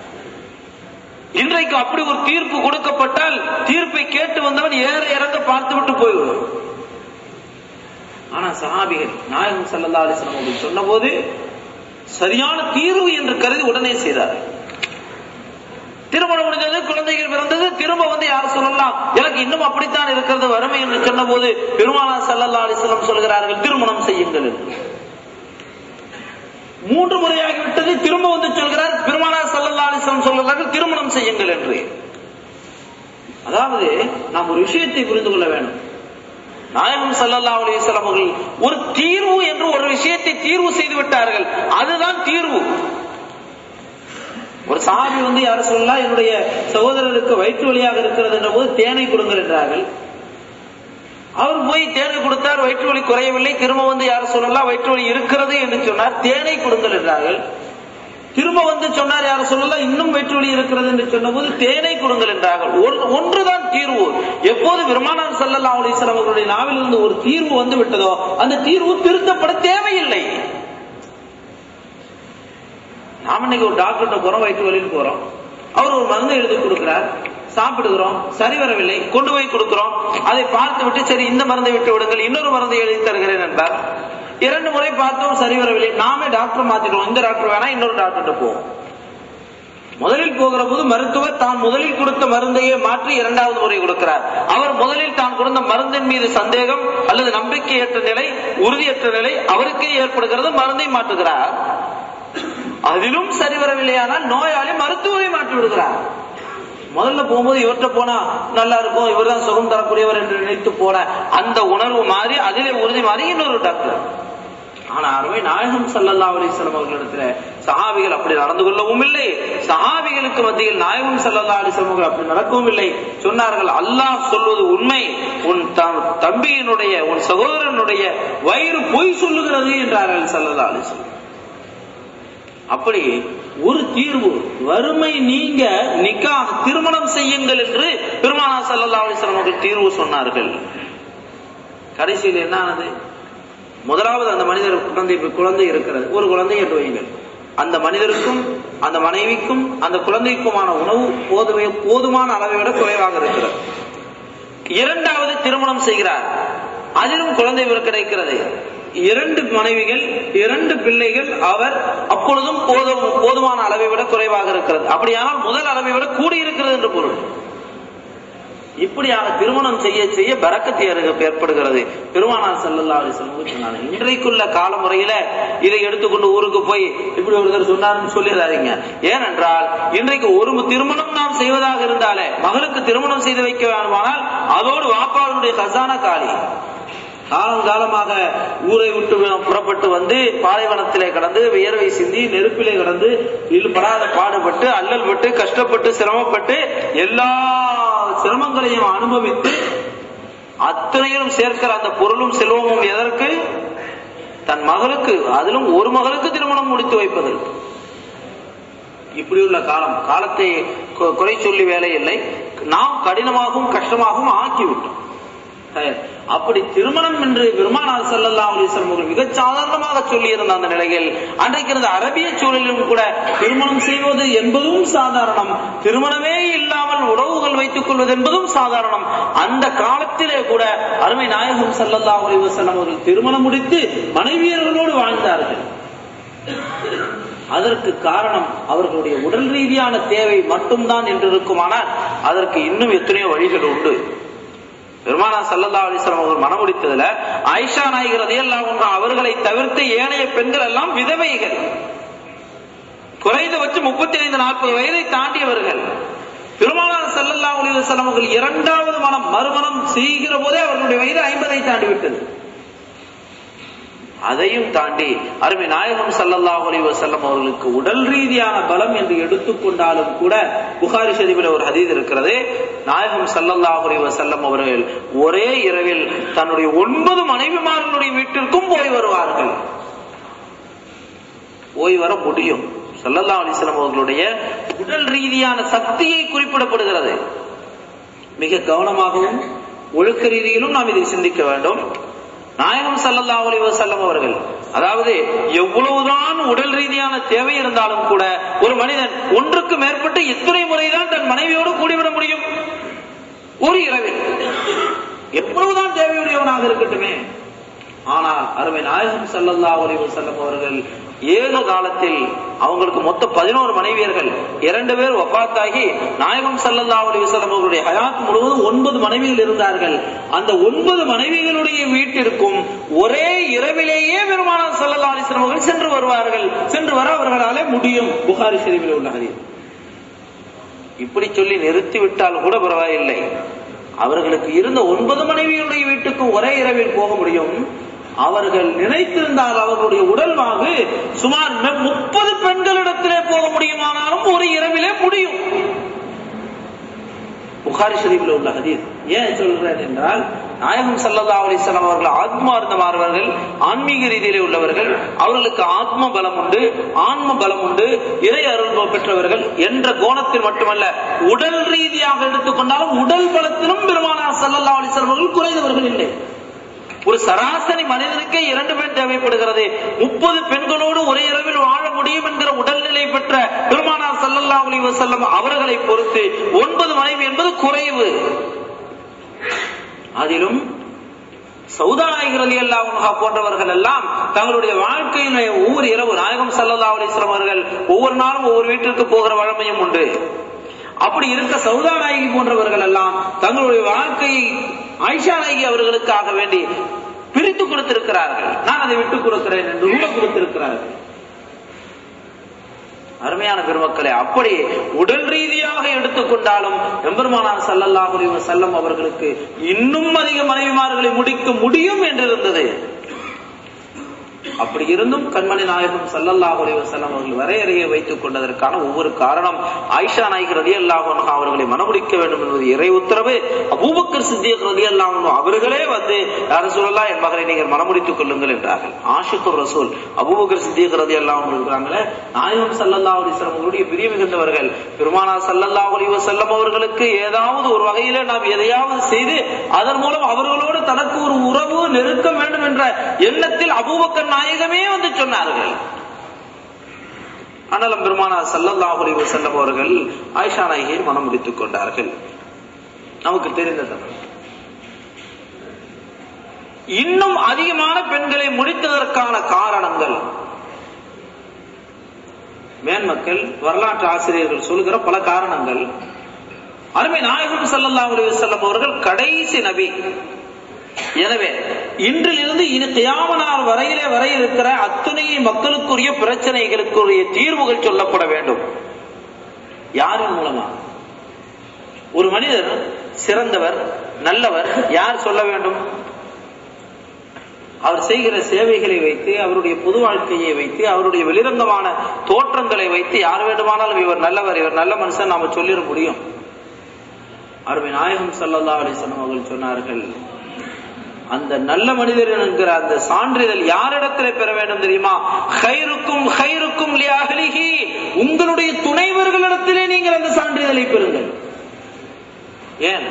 இன்றைக்கு அப்படி ஒரு தீர்ப்பு கொடுக்கப்பட்டால் தீர்ப்பை கேட்டு வந்தவன் ஏற இறங்க பார்த்து விட்டு போய்விடும் ஆனா சஹாபிகள் நாயகம் சல்லல்லா அலிஸ்லாம் அவர்கள் சொன்னபோது சரியான தீர்வு என்று கருதி உடனே செய்தார் திருமணம் முடிஞ்சது குழந்தைகள் பிறந்தது திரும்ப வந்து யார் சொல்லலாம் எனக்கு இன்னும் அப்படித்தான் இருக்கிறது வறுமை என்று சொன்ன போது பெருமானா சல்லல்லா அலிஸ்லாம் சொல்கிறார்கள் திருமணம் செய்யுங்கள் என்று மூன்று முறையாகி விட்டது திரும்ப வந்து சொல்கிறார் பெருமானா சல்லல்லா அலிஸ்லாம் சொல்கிறார்கள் திருமணம் செய்யுங்கள் என்று அதாவது நாம் ஒரு விஷயத்தை புரிந்து கொள்ள வேண்டும் நாயகம் சல்லல்லா அலிஸ்லாம் அவர்கள் ஒரு தீர்வு என்று ஒரு விஷயத்தை தீர்வு செய்து விட்டார்கள் அதுதான் தீர்வு ஒரு சாமி வந்து யார சொல்லலாம் என்னுடைய சகோதரருக்கு வயிற்று வழியாக இருக்கிறது என்ற போது தேனை கொடுங்கள் என்றார்கள் அவர் போய் தேனை கொடுத்தார் வயிற்று வலி குறையவில்லை திரும்ப வந்து யார சொல்லலாம் வயிற்று வலி இருக்கிறது என்று சொன்னார் தேனை கொடுங்கள் என்றார்கள் திரும்ப வந்து சொன்னார் யார சொல்லலாம் இன்னும் வயிற்று வலி இருக்கிறது என்று சொன்ன போது தேனை கொடுங்கள் என்றார்கள் ஒன்றுதான் தீர்வு எப்போது பெருமானார் சல்லல்லா அலிஸ்லாம் அவர்களுடைய நாவிலிருந்து ஒரு தீர்வு வந்து விட்டதோ அந்த தீர்வு திருத்தப்பட தேவையில்லை நாம இன்னைக்கு ஒரு டாக்டர்கிட்ட போறோம் வயிற்று வலின்னு போறோம் அவர் ஒரு மருந்து எழுதி கொடுக்கிறார் சாப்பிடுகிறோம் சரி வரவில்லை கொண்டு போய் கொடுக்கிறோம் அதை பார்த்து விட்டு சரி இந்த மருந்தை விட்டு விடுங்கள் இன்னொரு மருந்தை எழுதி தருகிறேன் என்றார் இரண்டு முறை பார்த்தோம் சரி வரவில்லை நாமே டாக்டர் மாத்திடுவோம் இந்த டாக்டர் வேணா இன்னொரு டாக்டர்கிட்ட போவோம் முதலில் போகிற போது மருத்துவர் தான் முதலில் கொடுத்த மருந்தையே மாற்றி இரண்டாவது முறை கொடுக்கிறார் அவர் முதலில் தான் கொடுத்த மருந்தின் மீது சந்தேகம் அல்லது நம்பிக்கையற்ற நிலை உறுதியற்ற நிலை அவருக்கே ஏற்படுகிறது மருந்தை மாற்றுகிறார் அதிலும் சரி வரவில்லையானால் நோயாளி மருத்துவரை மாற்றி விடுகிறார் முதல்ல போகும்போது இவர்கிட்ட போனா நல்லா இருக்கும் இவர் தான் சுகம் தரக்கூடியவர் என்று நினைத்து போன அந்த உணர்வு மாறி அதிலே உறுதி மாறி இன்னொரு டாக்டர் ஆனா அருமை நாயகம் சல்லல்லா அலிஸ்லாம் அவர்களிடத்துல சஹாபிகள் அப்படி நடந்து கொள்ளவும் இல்லை சஹாபிகளுக்கு மத்தியில் நாயகம் சல்லல்லா அலிஸ்லாம் அவர்கள் அப்படி நடக்கவும் இல்லை சொன்னார்கள் அல்லாஹ் சொல்வது உண்மை உன் தம்பியினுடைய உன் சகோதரனுடைய வயிறு பொய் சொல்லுகிறது என்றார்கள் சல்லல்லா அலிஸ்லாம் அப்படி ஒரு தீர்வு வறுமை நீங்க நிக்கா திருமணம் செய்யுங்கள் என்று பெருமானா சல்லல்லா அலிஸ்லாம் அவர்கள் தீர்வு சொன்னார்கள் கடைசியில் என்ன ஆனது முதலாவது அந்த மனிதர் குழந்தை குழந்தை இருக்கிறது ஒரு குழந்தை என்று வையுங்கள் அந்த மனிதருக்கும் அந்த மனைவிக்கும் அந்த குழந்தைக்குமான உணவு போதுமே போதுமான அளவை விட குறைவாக இருக்கிறது இரண்டாவது திருமணம் செய்கிறார் அதிலும் குழந்தை கிடைக்கிறது இரண்டு மனைவிகள் இரண்டு பிள்ளைகள் அவர் அப்பொழுதும் போதும் போதுமான அளவை விட குறைவாக இருக்கிறது அப்படியானால் முதல் அளவை விட கூடி இருக்கிறது என்று பொருள் இப்படியாக திருமணம் செய்ய செய்ய பறக்கத்து ஏற்படுகிறது பெருமானார் செல்லல்லா சொன்னாங்க இன்றைக்குள்ள காலமுறையில இதை எடுத்துக்கொண்டு ஊருக்கு போய் இப்படி ஒருத்தர் சொன்னார்னு சொல்லிடாதீங்க ஏனென்றால் இன்றைக்கு ஒரு திருமணம் நாம் செய்வதாக இருந்தாலே மகளுக்கு திருமணம் செய்து வைக்க வேண்டுமானால் அதோடு வாப்பாவுடைய கசான காலி காலங்காலமாக ஊரை விட்டு புறப்பட்டு வந்து பாலைவனத்திலே கடந்து வியர்வை சிந்தி நெருப்பிலே கடந்து படாத பாடுபட்டு அல்லல் பட்டு கஷ்டப்பட்டு சிரமப்பட்டு எல்லா சிரமங்களையும் அனுபவித்து அத்தனையும் சேர்க்கிற அந்த பொருளும் செல்வமும் எதற்கு தன் மகளுக்கு அதிலும் ஒரு மகளுக்கு திருமணம் முடித்து வைப்பதற்கு இப்படி உள்ள காலம் காலத்தை குறை சொல்லி வேலை இல்லை நாம் கடினமாகவும் கஷ்டமாகவும் ஆக்கிவிட்டோம் அப்படி திருமணம் என்று பெருமானார் செல்லல்லா அலிஸ்லாம் அவர்கள் மிக சாதாரணமாக சொல்லியிருந்த அந்த நிலையில் அன்றைக்கு இருந்த அரபிய சூழலிலும் கூட திருமணம் செய்வது என்பதும் சாதாரணம் திருமணமே இல்லாமல் உறவுகள் வைத்துக் கொள்வது என்பதும் சாதாரணம் அந்த காலத்திலே கூட அருமை நாயகம் சல்லல்லா அலிவசல்லம் அவர்கள் திருமணம் முடித்து மனைவியர்களோடு வாழ்ந்தார்கள் அதற்கு காரணம் அவர்களுடைய உடல் ரீதியான தேவை மட்டும்தான் என்று இருக்குமானால் அதற்கு இன்னும் எத்தனையோ வழிகள் உண்டு பெருமானா சல்லல்லா அலிஸ்லாம் அவர் மனம் முடித்ததுல ஆயிஷா நாயகர் அதையெல்லாம் ஒன்று அவர்களை தவிர்த்து ஏனைய பெண்கள் எல்லாம் விதவைகள் குறைந்தபட்சம் முப்பத்தி ஐந்து நாற்பது வயதை தாண்டியவர்கள் பெருமானார் சல்லல்லா அலிவசலம் அவர்கள் இரண்டாவது மனம் மறுமணம் செய்கிற போதே அவர்களுடைய வயது ஐம்பதை தாண்டி விட்டது அதையும் தாண்டி அருமை நாயகம் சல்லல்லாஹ் அலி வசல்லம் அவர்களுக்கு உடல் ரீதியான பலம் என்று எடுத்துக்கொண்டாலும் கூட புகாரி ஷரீஃபில் ஒரு ஹதீத் இருக்கிறது நாயகம் சல்லல்லாஹ் அலி வசல்லம் அவர்கள் ஒரே இரவில் தன்னுடைய ஒன்பது மனைவிமார்களுடைய வீட்டிற்கும் போய் வருவார்கள் போய் வர முடியும் சல்லல்லா அலிஸ்லாம் அவர்களுடைய உடல் ரீதியான சக்தியை குறிப்பிடப்படுகிறது மிக கவனமாகவும் ஒழுக்க ரீதியிலும் நாம் இதை சிந்திக்க வேண்டும் நாயகம் சல்லல்லா அலி வசல்லம் அவர்கள் அதாவது எவ்வளவுதான் உடல் ரீதியான தேவை இருந்தாலும் கூட ஒரு மனிதன் ஒன்றுக்கு மேற்பட்டு எத்தனை முறைதான் தன் மனைவியோடு கூடிவிட முடியும் ஒரு இரவில் எவ்வளவுதான் தேவையுடையவனாக இருக்கட்டுமே ஆனால் அருமை நாயகம் சல்லல்லா அலி வசல்லம் அவர்கள் ஏக காலத்தில் அவங்களுக்கு மொத்தம் பதினோரு மனைவியர்கள் இரண்டு பேர் ஒப்பாத்தாகி நாயகம் சல்லல்லா அலி வசல்லம் அவர்களுடைய ஹயாத் முழுவதும் ஒன்பது மனைவிகள் இருந்தார்கள் அந்த ஒன்பது மனைவிகளுடைய வீட்டிற்கும் ஒரே இரவிலேயே பெருமானார் சல்லல்லா அலிஸ்லாம் அவர்கள் சென்று வருவார்கள் சென்று வர அவர்களாலே முடியும் புகாரி ஷெரீஃபில் உள்ள ஹதீஸ் இப்படி சொல்லி நிறுத்தி விட்டால் கூட பரவாயில்லை அவர்களுக்கு இருந்த ஒன்பது மனைவியுடைய வீட்டுக்கு ஒரே இரவில் போக முடியும் அவர்கள் நினைத்திருந்தால் அவர்களுடைய உடல்வாகு சுமார் முப்பது பெண்களிடத்திலே போக முடியுமானாலும் ஒரு இரவிலே முடியும் புகாரி ஷரீஃபில் உள்ள ஹதீஸ் ஏன் சொல்கிறேன் என்றால் நாயகம் சல்லல்லா அலிஸ்லாம் அவர்கள் ஆத்மார்ந்தமானவர்கள் ஆன்மீக ரீதியிலே உள்ளவர்கள் அவர்களுக்கு ஆத்ம பலம் உண்டு ஆன்ம பலம் உண்டு இறை அருள் பெற்றவர்கள் என்ற கோணத்தில் மட்டுமல்ல உடல் ரீதியாக எடுத்துக்கொண்டாலும் உடல் பலத்திலும் பெருமானார் சல்லல்லா அலிஸ்லாம் அவர்கள் குறைந்தவர்கள் இல்லை ஒரு சராசரி மனிதனுக்கே இரண்டு பெண் தேவைப்படுகிறது முப்பது பெண்களோடு ஒரே இரவில் வாழ முடியும் என்கிற உடல்நிலை பெற்ற பெருமானார் ஸல்லல்லாஹு அலைஹி வஸல்லம் அவர்களை பொறுத்து ஒன்பது மனைவி என்பது குறைவு அதிலும் சௌதா நாயகர் அலி அல்லாஹ் போன்றவர்கள் எல்லாம் தங்களுடைய வாழ்க்கையின் ஒவ்வொரு இரவு நாயகம் சல்லல்லா அலிஸ்லாம் அவர்கள் ஒவ்வொரு நாளும் ஒவ்வொரு வீட்டிற்கு போகிற வழமையும் உண்டு அப்படி இருக்க சௌதா நாயகி போன்றவர்கள் எல்லாம் தங்களுடைய வாழ்க்கையை ஆயிஷா நாயகி அவர்களுக்காக வேண்டி பிரித்து கொடுத்திருக்கிறார்கள் நான் அதை விட்டுக் கொடுக்கிறேன் என்று கூட கொடுத்திருக்கிறார்கள் அருமையான பெருமக்களே அப்படி உடல் ரீதியாக எடுத்துக்கொண்டாலும் எம்பெருமானார் சல்லல்லாஹு அலைஹி வஸல்லம் அவர்களுக்கு இன்னும் அதிக மனைவிமார்களை முடிக்க முடியும் என்று இருந்தது அப்படி இருந்தும் கண்மணி நாயகம் சல்லல்லாஹு அலைஹி வஸல்லம் அவர்கள் வரையறையை வைத்துக் கொண்டதற்கான ஒவ்வொரு காரணம் ஆயிஷா நாயகர் ரலியல்லாஹு அன்ஹா அவர்களை மனமுடிக்க வேண்டும் என்பது இறை உத்தரவு அபூபக்கர் சித்திக் ரலியல்லாஹு அன்ஹு அவர்களே வந்து யார் சொல்லலாம் என் மகளை நீங்கள் மனமுடித்துக் கொள்ளுங்கள் என்றார்கள் ஆஷிகுர் ரசூல் அபூபக்கர் சித்திக் ரலியல்லாஹு அன்ஹு இருக்கிறாங்களே நாயகம் சல்லல்லாஹு அலைஹி வஸல்லம் அவருடைய பிரிய மிகுந்தவர்கள் பெருமானா சல்லல்லாஹு அலைஹி வஸல்லம் அவர்களுக்கு ஏதாவது ஒரு வகையில நாம் எதையாவது செய்து அதன் மூலம் அவர்களோடு தனக்கு ஒரு உறவு நெருக்கம் வேண்டும் என்ற எண்ணத்தில் அபூபக்கர் நாயகமே வந்து சொன்னார்கள் ஆனாலும் பெருமானார் சல்லல்லாஹு அலைஹி வஸல்லம் அவர்கள் ஆயிஷா நாயகியை மனம் முடித்துக் கொண்டார்கள் நமக்கு தெரிந்தது இன்னும் அதிகமான பெண்களை முடித்ததற்கான காரணங்கள் மேன்மக்கள் வரலாற்று ஆசிரியர்கள் சொல்லுகிற பல காரணங்கள் அருமை நாயகம் சல்லல்லாஹு அலைஹி வஸல்லம் அவர்கள் கடைசி நபி எனவே இன்றிலிருந்து இனி கியாம நாள் வரையிலே வர இருக்கிற அத்துணை மக்களுக்குரிய பிரச்சனைகளுக்குரிய தீர்வுகள் சொல்லப்பட வேண்டும் யாரின் மூலமா ஒரு மனிதர் சிறந்தவர் நல்லவர் யார் சொல்ல வேண்டும் அவர் செய்கிற சேவைகளை வைத்து அவருடைய பொது வாழ்க்கையை வைத்து அவருடைய வெளிரங்கமான தோற்றங்களை வைத்து யார் வேண்டுமானாலும் இவர் நல்லவர் இவர் நல்ல மனுஷன் நாம சொல்லிட முடியும் அருமை நாயகம் சல்லல்லா அலிஸ்லாம் அவர்கள் சொன்னார்கள் அந்த நல்ல மனிதர் என்கிற அந்த சான்றிதழ் யாரிடத்தில் பெற வேண்டும் தெரியுமா ஹைருக்கும் ஹைருக்கும் லியாஹலிஹி உங்களுடைய துணைவர்களிடத்திலே நீங்கள் அந்த சான்றிதழை பெறுங்கள் ஏன்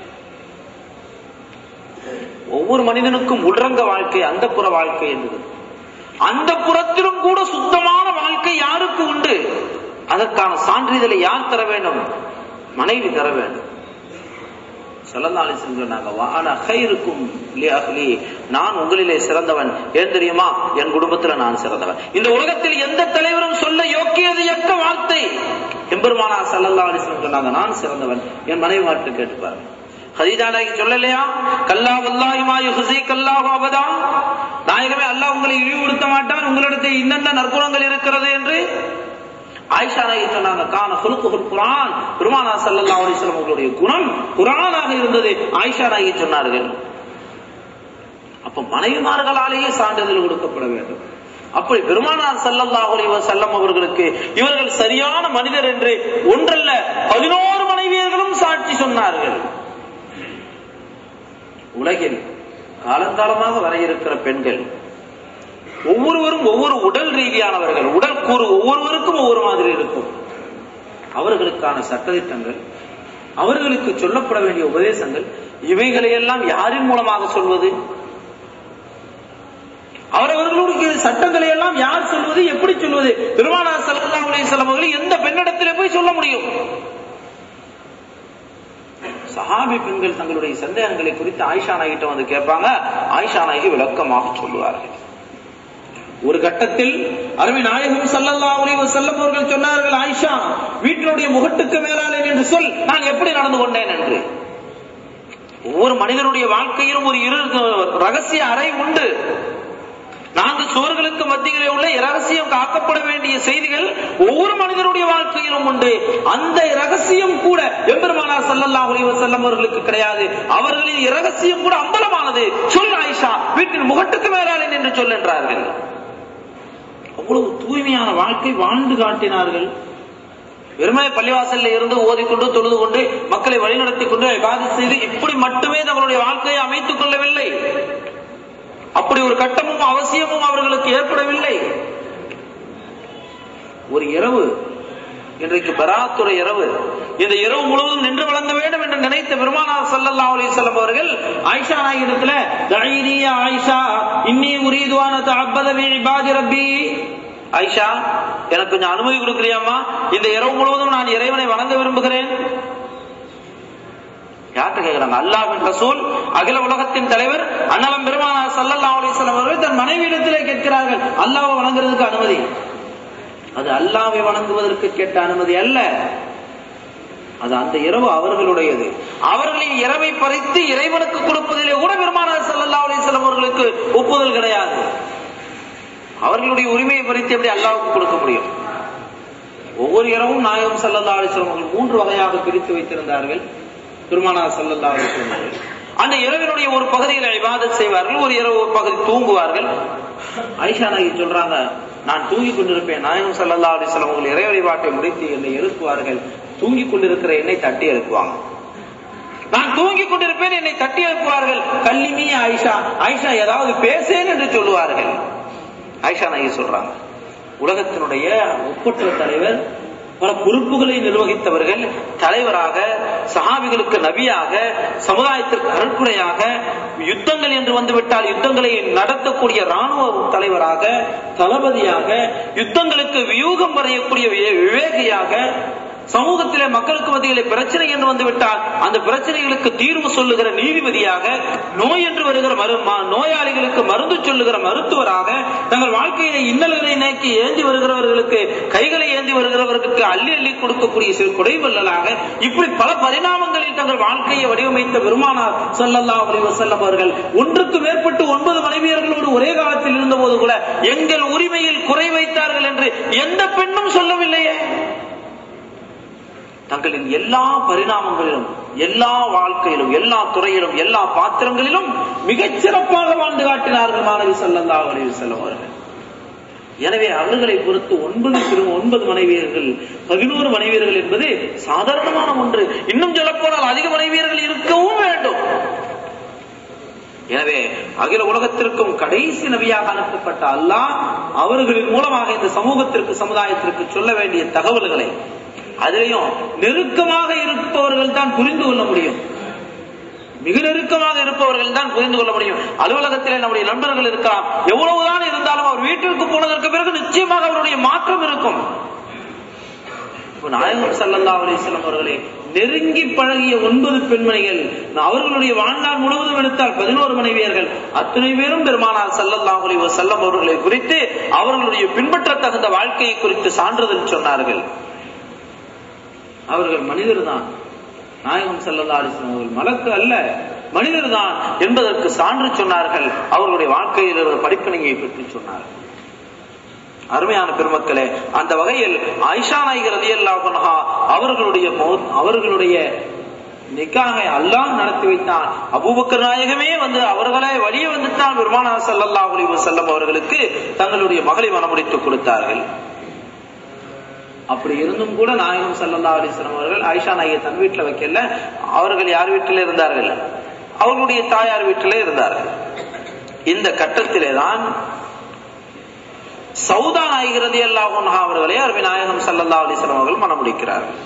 ஒவ்வொரு மனிதனுக்கும் உள்ரங்க வாழ்க்கை அந்த புற வாழ்க்கை என்பது அந்த புறத்திலும் கூட சுத்தமான வாழ்க்கை யாருக்கு உண்டு அதற்கான சான்றிதழை யார் தர வேண்டும் மனைவி தர வேண்டும் சொல்லலாலே சொன்னாங்க வான ஹைருக்கும் லியாஹ்லி நான் உங்களிலே சிறந்தவன் ஏன் தெரியுமா என் குடும்பத்துல நான் சிறந்தவன் இந்த உலகத்தில் எந்த தலைவரும் சொல்ல யோக்கியதையற்ற வார்த்தை எம்பெருமானா சல்லல்லா அலிஸ்லம் சொன்னாங்க நான் சிறந்தவன் என் மனைவி மாட்டு கேட்டுப்பாரு ஹதீஜா நாயகி சொல்லலையா கல்லா வல்லாஹி மா யுஹ்ஸி கல்லாஹு அபதா நாயகமே அல்லாஹ் உங்களை இழிவுபடுத்த மாட்டான் உங்களிடத்தில் இன்னென்ன நற்குணங்கள் இருக்கிறது என்று ஆயிஷா நாயகி சொன்னாங்க கான ஹுலுக்குல் குரான் பெருமானா சல்லல்லா அலிஸ்லாம் அவர்களுடைய குணம் குரானாக இருந்தது ஆயிஷா நாயகி சொன்னார்கள் அப்ப மனைவிமார்களாலேயே சான்றிதழ் கொடுக்கப்பட வேண்டும் அப்படி பெருமானார் சல்லல்லாஹு அலைஹி வஸல்லம் அவர்களுக்கு இவர்கள் சரியான மனிதர் என்று ஒன்றல்ல பதினோரு மனைவியர்களும் சாட்சி சொன்னார்கள் உலகில் காலங்காலமாக வர இருக்கிற பெண்கள் ஒவ்வொருவரும் ஒவ்வொரு உடல் ரீதியானவர்கள் உடல் கூறு ஒவ்வொருவருக்கும் ஒவ்வொரு மாதிரி இருக்கும் அவர்களுக்கான சட்டதிட்டங்கள் அவர்களுக்கு சொல்லப்பட வேண்டிய உபதேசங்கள் இவைகளையெல்லாம் யாரின் மூலமாக சொல்வது அவரவர்களுடைய சட்டங்களை எல்லாம் யார் சொல்வது எப்படி சொல்வது பெருமானார் சல்லல்லாஹு அலைஹி வஸல்லம் அவர்கள் எந்த பெண்ணிடத்திலே போய் சொல்ல முடியும் சஹாபி பெண்கள் தங்களுடைய சந்தேகங்களை குறித்து ஆயிஷா நாய்கிட்ட வந்து கேட்பாங்க ஆயிஷா நாயகி விளக்கமாக சொல்லுவார்கள் ஒரு கட்டத்தில் அருமை நாயகம் சல்லல்லாஹு அலைஹி வஸல்லம் அவர்கள் சொன்னார்கள் ஆயிஷா வீட்டினுடைய முகட்டுக்கு மேலாலே என்று சொல் நான் எப்படி நடந்து கொண்டேன் என்று ஒவ்வொரு மனிதனுடைய வாழ்க்கையிலும் ஒரு இரு ரகசிய அறை உண்டு நான்கு சுவர்களுக்கு மத்தியிலே உள்ள இரகசியம் காக்கப்பட வேண்டிய செய்திகள் ஒவ்வொரு மனிதனுடைய வாழ்க்கையிலும் உண்டு அந்த ரகசியம் கூட எம்பெருமானார் சல்லல்லாஹு அலைஹி வஸல்லம் அவர்களுக்கு கிடையாது அவர்களின் இரகசியம் கூட அம்பலமானது சொல் ஆயிஷா வீட்டின் முகட்டுக்கு மேலாலே என்று சொல் என்றார்கள் அவ்வளவு தூய்மையான வாழ்க்கை வாழ்ந்து காட்டினார்கள் வெறுமனே பள்ளிவாசல்ல இருந்து ஓதிக்கொண்டு தொழுது கொண்டு மக்களை வழிநடத்தி கொண்டு காது செய்து இப்படி மட்டுமே தங்களுடைய வாழ்க்கையை அமைத்துக் கொள்ளவில்லை அப்படி ஒரு கட்டமும் அவசியமும் அவர்களுக்கு ஏற்படவில்லை ஒரு இரவு இன்றைக்கு பராத்துறை இரவு இந்த இரவு முழுவதும் நின்று வழங்க வேண்டும் என்று நினைத்த பெருமானார் சல்லல்லா அலிசல்லம் அவர்கள் ஆயிஷா நாயகத்துல தைரிய ஆயிஷா இன்னி உரீதுவான தஅப்பத இபாதி ரப்பி ஆயிஷா எனக்கு கொஞ்சம் அனுமதி கொடுக்கறியாமா இந்த இரவு முழுவதும் நான் இறைவனை வணங்க விரும்புகிறேன் யார்கிட்ட கேட்கிறாங்க அல்லாஹின் ரசூல் அகில உலகத்தின் தலைவர் அண்ணலம் பெருமானார் சல்லல்லா அலிஸ்லாம் அவர்கள் தன் மனைவியிடத்திலே கேட்கிறார்கள் அல்லாவை வணங்குறதுக்கு அனுமதி அது அல்லாவை வணங்குவதற்கு கேட்ட அனுமதி அல்ல அது அந்த இரவு அவர்களுடையது அவர்களின் இரவை பறித்து இறைவனுக்கு கொடுப்பதிலே கூட பெருமானார் சல்லல்லா அலிஸ்லாம் அவர்களுக்கு ஒப்புதல் கிடையாது அவர்களுடைய உரிமையை பறித்து எப்படி அல்லாவுக்கு கொடுக்க முடியும் ஒவ்வொரு இரவும் நாயகம் சல்லல்லா அலிஸ்லாம் அவர்கள் மூன்று வகையாக பிரித்து வைத்திருந்தார்கள் பெருமானார் சல்லல்லா அலிஸ்லாம் அவர்கள் அந்த இரவினுடைய ஒரு பகுதியில் இபாதத் செய்வார்கள் ஒரு இரவு ஒரு பகுதி தூங்குவார்கள் ஐஷா நாயகி சொல்றாங்க நான் தூங்கி கொண்டிருப்பேன் நாயகம் சல்லல்லா அலிஸ்லாம் அவர்கள் இறை வழிபாட்டை முடித்து என்னை எழுப்புவார்கள் தூங்கி கொண்டிருக்கிற என்னை தட்டி எழுப்புவாங்க நான் தூங்கி கொண்டிருப்பேன் என்னை தட்டி எழுப்புவார்கள் கல்லிமி ஆயிஷா ஆயிஷா ஏதாவது பேசேன் என்று சொல்லுவார்கள் ஆயிஷா நாயகி சொல்றாங்க உலகத்தினுடைய ஒப்பற்ற தலைவர் பல பொறுப்புகளை நிர்வகித்தவர்கள் தலைவராக சஹாபிகளுக்கு நபியாக சமுதாயத்திற்கு அருட்குறையாக யுத்தங்கள் என்று வந்துவிட்டால் யுத்தங்களை நடத்தக்கூடிய ராணுவ தலைவராக தளபதியாக யுத்தங்களுக்கு வியூகம் வரையக்கூடிய விவேகியாக சமூகத்திலே மக்களுக்கு மத்தியிலே பிரச்சனை என்று வந்துவிட்டால் அந்த பிரச்சனைகளுக்கு தீர்வு சொல்லுகிற நீதிபதியாக நோய் என்று வருகிற மரு நோயாளிகளுக்கு மருந்து சொல்லுகிற மருத்துவராக தங்கள் வாழ்க்கையில இன்னல்களை நோக்கி ஏந்தி வருகிறவர்களுக்கு கைகளை ஏந்தி வருகிறவர்களுக்கு அள்ளி அள்ளி கொடுக்கக்கூடிய சிறு குடைவல்லலாக இப்படி பல பரிணாமங்களில் தங்கள் வாழ்க்கையை வடிவமைத்த பெருமானார் சொல்லல்லா அலி வசல்லம் அவர்கள் ஒன்றுக்கு மேற்பட்டு ஒன்பது மனைவியர்களோடு ஒரே காலத்தில் இருந்த போது கூட எங்கள் உரிமையில் குறை வைத்தார்கள் என்று எந்த பெண்ணும் சொல்லவில்லையே தங்களின் எல்லா பரிணாமங்களிலும் எல்லா வாழ்க்கையிலும் எல்லா துறையிலும் எல்லா பாத்திரங்களிலும் மிகச் சிறப்பாக வாழ்ந்து காட்டினார்கள் மாணவி சல்லல்லா அலைஹி செல்லம் அவர்கள் எனவே அவர்களை பொறுத்து ஒன்பது திரு ஒன்பது மனைவியர்கள் பதினோரு மனைவியர்கள் என்பது சாதாரணமான ஒன்று இன்னும் சொல்லப்போனால் அதிக மனைவியர்கள் இருக்கவும் வேண்டும் எனவே அகில உலகத்திற்கும் கடைசி நபியாக அனுப்பப்பட்ட அல்லாஹ் அவர்களின் மூலமாக இந்த சமூகத்திற்கு சமுதாயத்திற்கு சொல்ல வேண்டிய தகவல்களை அதிலையும் நெருக்கமாக இருப்பவர்கள் தான் புரிந்து கொள்ள முடியும் மிக நெருக்கமாக இருப்பவர்கள் தான் புரிந்து கொள்ள முடியும் அலுவலகத்திலே நம்முடைய நண்பர்கள் இருக்கலாம் எவ்வளவுதான் இருந்தாலும் அவர் வீட்டிற்கு போனதற்கு பிறகு நிச்சயமாக அவருடைய மாற்றம் இருக்கும் நாயகம் சல்லல்லா அலிஸ்லாம் அவர்களே நெருங்கி பழகிய ஒன்பது பெண்மணிகள் அவர்களுடைய வாழ்நாள் முழுவதும் எடுத்தால் பதினோரு மனைவியர்கள் அத்தனை பேரும் பெருமானார் சல்லல்லா அலி செல்லம் அவர்களை குறித்து அவர்களுடைய பின்பற்ற தகுந்த வாழ்க்கையை குறித்து சான்றிதழ் சொன்னார்கள் அவர்கள் மனிதர் தான் நாயகம் செல்லல்லா அலிஸ்லாம் அவர்கள் மலக்கு அல்ல மனிதர் தான் என்பதற்கு சான்று சொன்னார்கள் அவர்களுடைய வாழ்க்கையில் இருந்த படிப்பினையை பற்றி சொன்னார்கள் அருமையான பெருமக்களே அந்த வகையில் ஆயிஷா நாயகர் அலி அல்லா அவர்களுடைய அவர்களுடைய நிக்காக அல்லாஹ் நடத்தி வைத்தான் அபூபக்கர் நாயகமே வந்து அவர்களே வழியே வந்துட்டான் பெருமானா சல்லல்லா அலி வசல்லம் அவர்களுக்கு தங்களுடைய மகளை மனமுடித்துக் கொடுத்தார்கள் அப்படி இருந்தும் கூட நாயகம் சல்லல்லா அலிஸ்லாம் அவர்கள் ஆயிஷா நாயகை தன் வீட்டுல வைக்கல அவர்கள் யார் வீட்டில இருந்தார்கள் அவர்களுடைய தாயார் வீட்டிலே இருந்தார்கள் இந்த கட்டத்திலே தான் சவுதா நாயகிறது அல்லாஹ் அவர்களே அருமை நாயகம் சல்லல்லா அலிஸ்லாம் அவர்கள் மனமுடிக்கிறார்கள்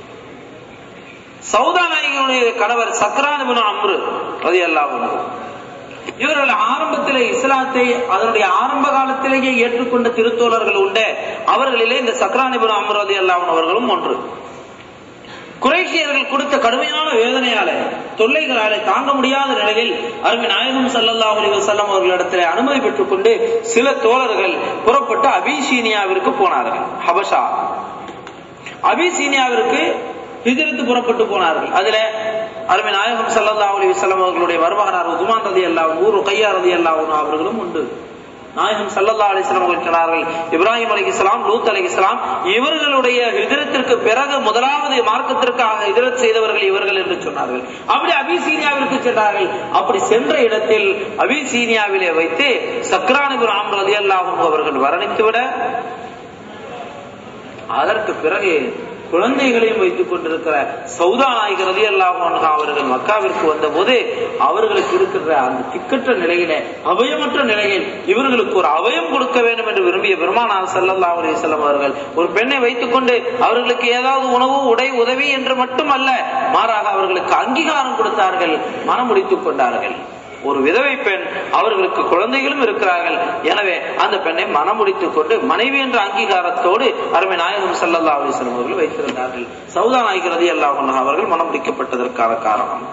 சவுதா நாயகனுடைய கணவர் சக்ரான் அம்ரு ரதி அல்லாஹ் இவர்கள் ஆரம்பத்திலே இஸ்லாத்தை அதனுடைய ஆரம்ப காலத்திலேயே ஏற்றுக்கொண்ட திருத்தோழர்கள் உண்டு அவர்களிலே இந்த சக்ரானிபுரம் அமரதி அல்லாமன் அவர்களும் ஒன்று குறைஷியர்கள் கொடுத்த கடுமையான வேதனையால தொல்லைகளாலே தாங்க முடியாத நிலையில் அருமை நாயகம் சல்லல்லா அலி வசல்லம் அவர்களிடத்தில் அனுமதி பெற்றுக் கொண்டு சில தோழர்கள் புறப்பட்டு அபிசீனியாவிற்கு போனார்கள் ஹபஷா அபிசீனியாவிற்கு ஹிஜரத்து புறப்பட்டு போனார்கள் அதுல அருமை நாயகம் சல்லல்லா அலி வசல்லம் அவர்களுடைய மருமகனார் உதுமான் ரதி அல்லா ஊர் கையா ரதி அல்லா அவர்களும் உண்டு நாயகம் சல்லல்லா அலிஸ்லாம் இருக்கிறார்கள் இப்ராஹிம் அலி இஸ்லாம் லூத் அலி இஸ்லாம் இவர்களுடைய ஹிஜரத்திற்கு பிறகு முதலாவது மார்க்கத்திற்காக ஹிஜரத் செய்தவர்கள் இவர்கள் என்று சொன்னார்கள் அப்படி அபிசீனியாவிற்கு சென்றார்கள் அப்படி சென்ற இடத்தில் அபிசீனியாவிலே வைத்து சக்ரானிபுர் ஆம் ரதி அல்லாஹும் அவர்கள் வர்ணித்துவிட அதற்கு பிறகு குழந்தைகளையும் வைத்துக் கொண்டிருக்கிற சௌதா நாயகர் ரதி அல்லாஹ் அவர்கள் மக்காவிற்கு வந்தபோது அவர்களுக்கு இருக்கிற அந்த திக்கற்ற நிலையில அபயமற்ற நிலையில் இவர்களுக்கு ஒரு அபயம் கொடுக்க வேண்டும் என்று விரும்பிய பெருமானார் ஸல்லல்லாஹு அலைஹி வஸல்லம் அவர்கள் ஒரு பெண்ணை வைத்துக் கொண்டு அவர்களுக்கு ஏதாவது உணவு உடை உதவி என்று மட்டுமல்ல மாறாக அவர்களுக்கு அங்கீகாரம் கொடுத்தார்கள் மனம் முடித்துக் கொண்டார்கள் ஒரு விதவை பெண் அவர்களுக்கு குழந்தைகளும் இருக்கிறார்கள் எனவே அந்த பெண்ணை மனம் முடித்துக் கொண்டு மனைவி என்ற அங்கீகாரத்தோடு அருமை நாயகம் ஸல்லல்லாஹு அலைஹி வஸல்லம் அவர்கள் வைத்திருந்தார்கள் சௌதா நாயகர் ரலியல்லாஹு அன்ஹா அவர்கள் மனம் முடிக்கப்பட்டதற்கான காரணம்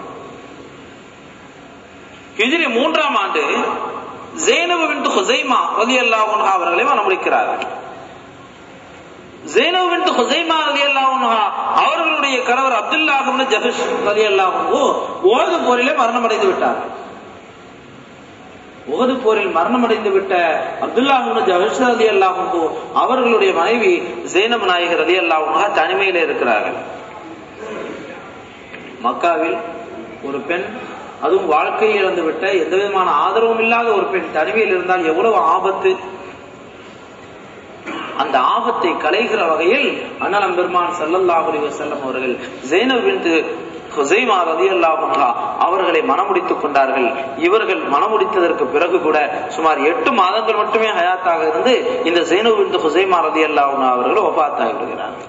ஹிஜ்ரி மூன்றாம் ஆண்டு ஜெய்னபு பின் ஹுசைமா ரலியல்லாஹு அன்ஹா அவர்களை மனம் முடிக்கிறார்கள் ஜெய்னபு பின் ஹுசைமா ரலியல்லாஹு அன்ஹா அவர்களுடைய கணவர் அப்துல்லாஹ் இப்னு ஜஹஷ் ரலியல்லாஹு அன்ஹு ஓது போரிலே மரணமடைந்து விட்டார் உகது போரில் மரணமடைந்து விட்ட அப்துல்லாஹ் இப்னு ஜஹஷ் ரலியல்லாஹு அன்ஹு அவர்களுடைய மனைவி ஜெய்னப் நாயகர் ரலியல்லாஹு அன்ஹா தனிமையிலே இருக்கிறார்கள் மக்காவில் ஒரு பெண் அதுவும் வாழ்க்கையை இழந்து விட்ட எந்த விதமான ஆதரவும் இல்லாத ஒரு பெண் தனிமையில் இருந்தால் எவ்வளவு ஆபத்து அந்த ஆபத்தை களைகிற வகையில் அண்ணலம் பெருமான் ஸல்லல்லாஹு அலைஹி வஸல்லம் அவர்கள் ஜெய்னப் பின்த் ஹுசைமா ரலியல்லாஹு அன்ஹா அவர்களை மணமுடித்துக் கொண்டார்கள் இவர்கள் மணமுடித்ததற்கு பிறகு கூட சுமார் எட்டு மாதங்கள் மட்டுமே ஹயாத்தாக இருந்து இந்த ஜெய்னப் பின்த் ஹுசைமா ரலியல்லாஹு அன்ஹா அவர்கள் ஒபாத்தாகி விடுகிறார்கள்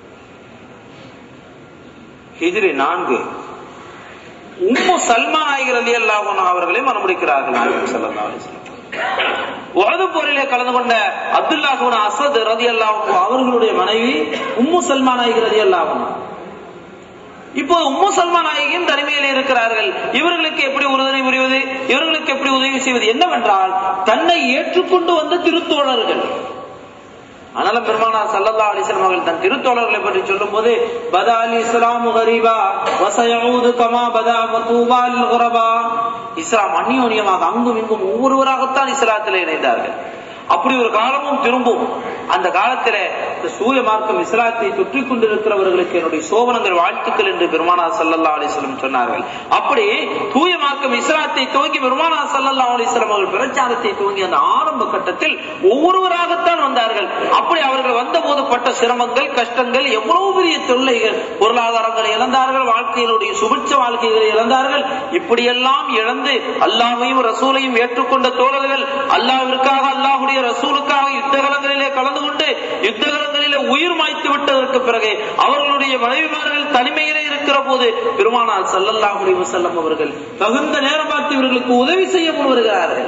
ஹிஜ்ரி நான்கு உம்மு சல்மா நாயகர் அலி அல்லாஹ் அவர்களை மணமுடிக்கிறார்கள் நாயகம் ஸல்லல்லாஹு அலைஹி வஸல்லம் உஹது போரிலே கலந்து கொண்ட அப்துல்லாஹ் அசத் ரதி அல்லாஹ் அவர்களுடைய மனைவி உம்மு சல்மா நாயகர் ரதி அல்லாஹ் இப்போது உம்மு சல்மா நாயகியும் தனிமையில் இருக்கிறார்கள் இவர்களுக்கு எப்படி உறுதுணை புரிவது இவர்களுக்கு எப்படி உதவி செய்வது என்னவென்றால் தன்னை ஏற்றுக்கொண்டு வந்த திருத்தோழர்கள் அனல பெருமானார் சல்லல்லா அலிஸ்லாம் அவர்கள் தன் திருத்தோழர்களை பற்றி சொல்லும் போது பதா அலி இஸ்லாமு கரீபா வசயஊது கமா பதா வதூபா லில் குரபா இஸ்லாம் அந்நியோன்யமாக அங்கும் இங்கும் ஒவ்வொருவராகத்தான் இஸ்லாத்தில் இணைந்தார்கள் அப்படி ஒரு காலமும் திரும்பும் அந்த காலத்தில இந்த சூரிய மார்க்கம் இஸ்லாத்தை தொற்றிக் கொண்டிருக்கிறவர்களுக்கு என்னுடைய சோபனங்கள் வாழ்த்துக்கள் என்று பெருமானார் சல்லல்லா அலிஸ்லம் சொன்னார்கள் அப்படி தூய மார்க்கம் இஸ்லாத்தை துவங்கி பெருமானார் சல்லல்லா அலிஸ்லம் அவர்கள் பிரச்சாரத்தை துவங்கி அந்த ஆரம்ப கட்டத்தில் ஒவ்வொருவராகத்தான் வந்தார்கள் அப்படி அவர்கள் வந்தபோது பட்ட சிரமங்கள் கஷ்டங்கள் எவ்வளவு பெரிய தொல்லைகள் பொருளாதாரங்களை இழந்தார்கள் வாழ்க்கையினுடைய சுபிட்ச வாழ்க்கைகளை இழந்தார்கள் இப்படியெல்லாம் இழந்து அல்லாஹையும் ரசூலையும் ஏற்றுக்கொண்ட தோழர்கள் அல்லாவிற்காக அல்லாஹுடைய ரசூலுக்காக யுத்தகலங்களிலே கலந்து கொண்டு யுத்தகலங்களிலே உயிர் மாய்த்து விட்டதற்கு பிறகு அவர்களுடைய மனைவிமார்கள் தனிமையிலே இருக்கிற போது பெருமானார் சல்லல்லாஹு அலைஹி வஸல்லம் அவர்கள் தகுந்த நேரம் பார்த்து இவர்களுக்கு உதவி செய்ய முன் வருகிறார்கள்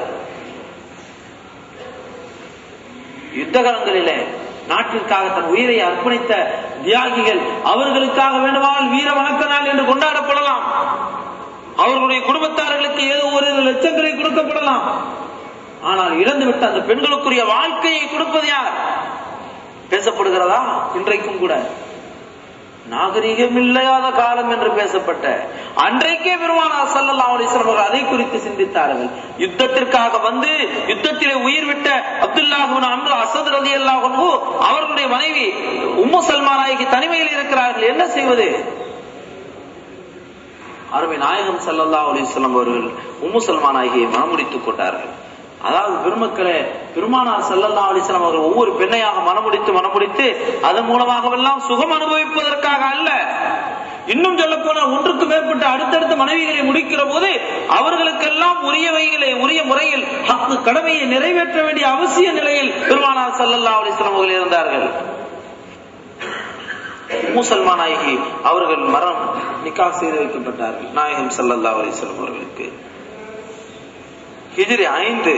யுத்தகலங்களிலே நாட்டிற்காக தன் உயிரை அர்ப்பணித்த தியாகிகள் அவர்களுக்காக வேண்டுமானால் வீர வணக்க நாள் என்று கொண்டாடப்படலாம் அவர்களுடைய குடும்பத்தார்களுக்கு ஏதோ ஒரு லட்சங்களை கொடுக்கப்படலாம் ஆனால் இழந்துவிட்ட அந்த பெண்களுக்குரிய வாழ்க்கையை கொடுப்பது யார் பேசப்படுகிறதா இன்றைக்கும் கூட நாகரிகம் இல்லாத காலம் என்று பேசப்பட்ட அன்றைக்கே பெருமானார் சல்லல்லாஹு அலைஹி வஸல்லம் அவர்கள் அதை குறித்து சிந்தித்தார்கள் யுத்தத்திற்காக வந்து யுத்தத்திலே உயிர் விட்ட அப்துல்லாஹ் இப்னு அம்ரு அசத் ரலியல்லாஹு அன்ஹு அவர்களுடைய மனைவி உம்மு சல்மா நாயகி தனிமையில் இருக்கிறார்கள் என்ன செய்வது அருமை நாயகம் சல்லல்லாஹு அலைஹி வஸல்லம் அவர்கள் உம்மு சல்மா நாயகியை மனமுடித்துக் கொண்டார்கள் அதாவது பெருமக்களே பெருமானார் சல்லல்லா அலிஸ்லாம் அவர்கள் ஒவ்வொரு பெண்ணையாக மனமுடித்து மனமுடித்து அதன் மூலமாகவெல்லாம் சுகம் அனுபவிப்பதற்காக அல்ல இன்னும் சொல்ல போன ஒன்றுக்கு மேற்பட்ட அடுத்தடுத்த மனைவிகளை முடிக்கிற போது அவர்களுக்கெல்லாம் உரியவைகளை உரிய முறையில் ஹக்கு கடமையை நிறைவேற்ற வேண்டிய அவசிய நிலையில் பெருமானார் சல்லல்லா அலிஸ்லாம் அவர்கள் இருந்தார்கள் முசல்மா நாயகி அவர்கள் மரம் நிக்கா செய்து வைக்கப்பட்டார்கள் நாயகம் சல்லல்லா அலிஸ்லாம் அவர்களுக்கு ஹிஜ்ரி ஐந்து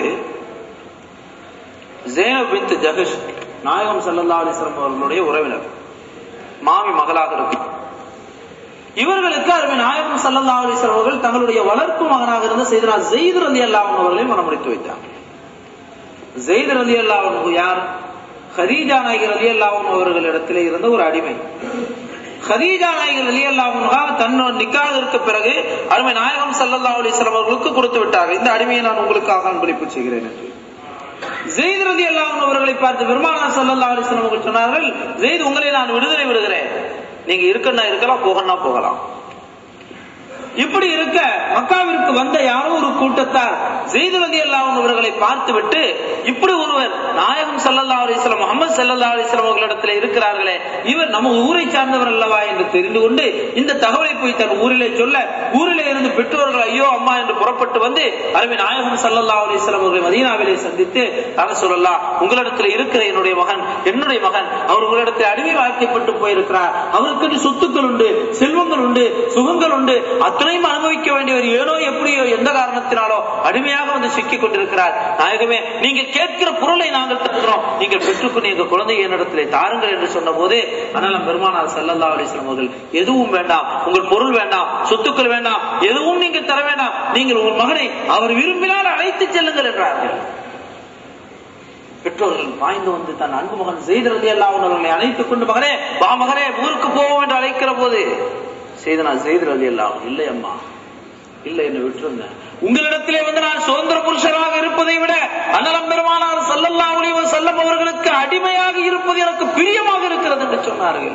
ஜேனப் பின்த் ஜஹஷ் நாயகம் சல்லல்லா அலிஸ்லாம் அவர்களுடைய உறவினர் மாமி மகளாக இருக்கும் இவர்களுக்கு அருமை நாயகம் சல்லல்லா அலிஸ்லாம் அவர்கள் தங்களுடைய வளர்ப்பு மகனாக இருந்த செய்தனா ஜெயித் ரலி அல்லாஹ் அவர்களை மனமுடித்து வைத்தார் ஜெயித் ரலி அல்லாஹ் யார் ஹதீஜா நாயகர் அலி அல்லாஹ் அவர்களிடத்திலே இருந்த ஒரு அடிமை ஹதீஜா நாயகர் அலி அல்லாஹா தன்னோட நிக்காதற்கு பிறகு அருமை நாயகம் சல்லல்லா அலிஸ்லாம் அவர்களுக்கு கொடுத்து விட்டார்கள் இந்த அடிமையை நான் உங்களுக்காக அன்பளிப்பு செய்கிறேன் என்று ஜெயித் ரதி அல்லாஹ் அவர்களை பார்த்து பெருமானா சல்லல்லா அலிஸ்லாம் அவர்கள் சொன்னார்கள் ஜெயித் உங்களை நான் விடுதலை விடுகிறேன் நீங்க இருக்கன்னா இருக்கலாம் போகனா போகலாம் இப்படி இருக்க மக்காவிற்கு வந்த யாரோ ஒரு கூட்டத்தார் செய்து ரதி அவர்களை பார்த்துவிட்டு இப்படி ஒருவர் நாயகம் சல்லல்லா அலிஸ்லாம் முகமது சல்லல்லா அலிஸ்லாம் அவர்களிடத்தில் இருக்கிறார்களே இவர் நம்ம ஊரை சார்ந்தவர் அல்லவா என்று தெரிந்து கொண்டு இந்த தகவலை போய் தன் ஊரிலே சொல்ல ஊரிலே இருந்து பெற்றோர்கள் ஐயோ அம்மா என்று புறப்பட்டு வந்து அருமை நாயகம் சல்லல்லா அலிஸ்லாம் அவர்களை மதீனாவிலே சந்தித்து நாங்க சொல்லலாம் உங்களிடத்தில் இருக்கிற என்னுடைய மகன் என்னுடைய மகன் அவர் உங்களிடத்தில் அடிமை வாழ்க்கைப்பட்டு போயிருக்கிறார் அவருக்கு சொத்துக்கள் உண்டு செல்வங்கள் உண்டு சுகங்கள் உண்டு அத்தனையும் அனுபவிக்க வேண்டியவர் ஏனோ எப்படியோ எந்த காரணத்தினாலோ அடிமையாக வந்து சிக்கிக் கொண்டிருக்கிறார் நாயகமே நீங்கள் கேட்கிற பொருளை நாங்கள் தருகிறோம் நீங்கள் பெற்றுக்கொண்டு எங்க குழந்தையை என்னிடத்திலே தாருங்கள் என்று சொன்ன போது அண்ணலம் பெருமானார் சல்லல்லா அலிஸ்லாம் அவர்கள் எதுவும் வேண்டாம் உங்கள் பொருள் வேண்டாம் சொத்துக்கள் வேண்டாம் எதுவும் நீங்கள் தர வேண்டாம் நீங்கள் உங்கள் மகனை அவர் விரும்பினால் அழைத்து செல்லுங்கள் என்றார்கள் பெற்றோர்கள் பாய்ந்து வந்து தன் அன்பு மகன் செய்தரதி எல்லாம் அவர்களை அழைத்துக் கொண்டு மகனே வா மகனே ஊருக்கு போவோம் என்று அழைக்கிற போது செய்தனா செய்தரதி எல்லாம் இல்லை அம்மா இல்லை என்று விட்டுருங்க உங்களிடத்திலே வந்து நான் சுதந்திர புருஷராக இருப்பதை விட அன்னலம் பெருமானார் சல்லல்லா ஒளிவ செல்லம் அவர்களுக்கு அடிமையாக இருப்பது எனக்கு பிரியமாக இருக்கிறது என்று சொன்னார்கள்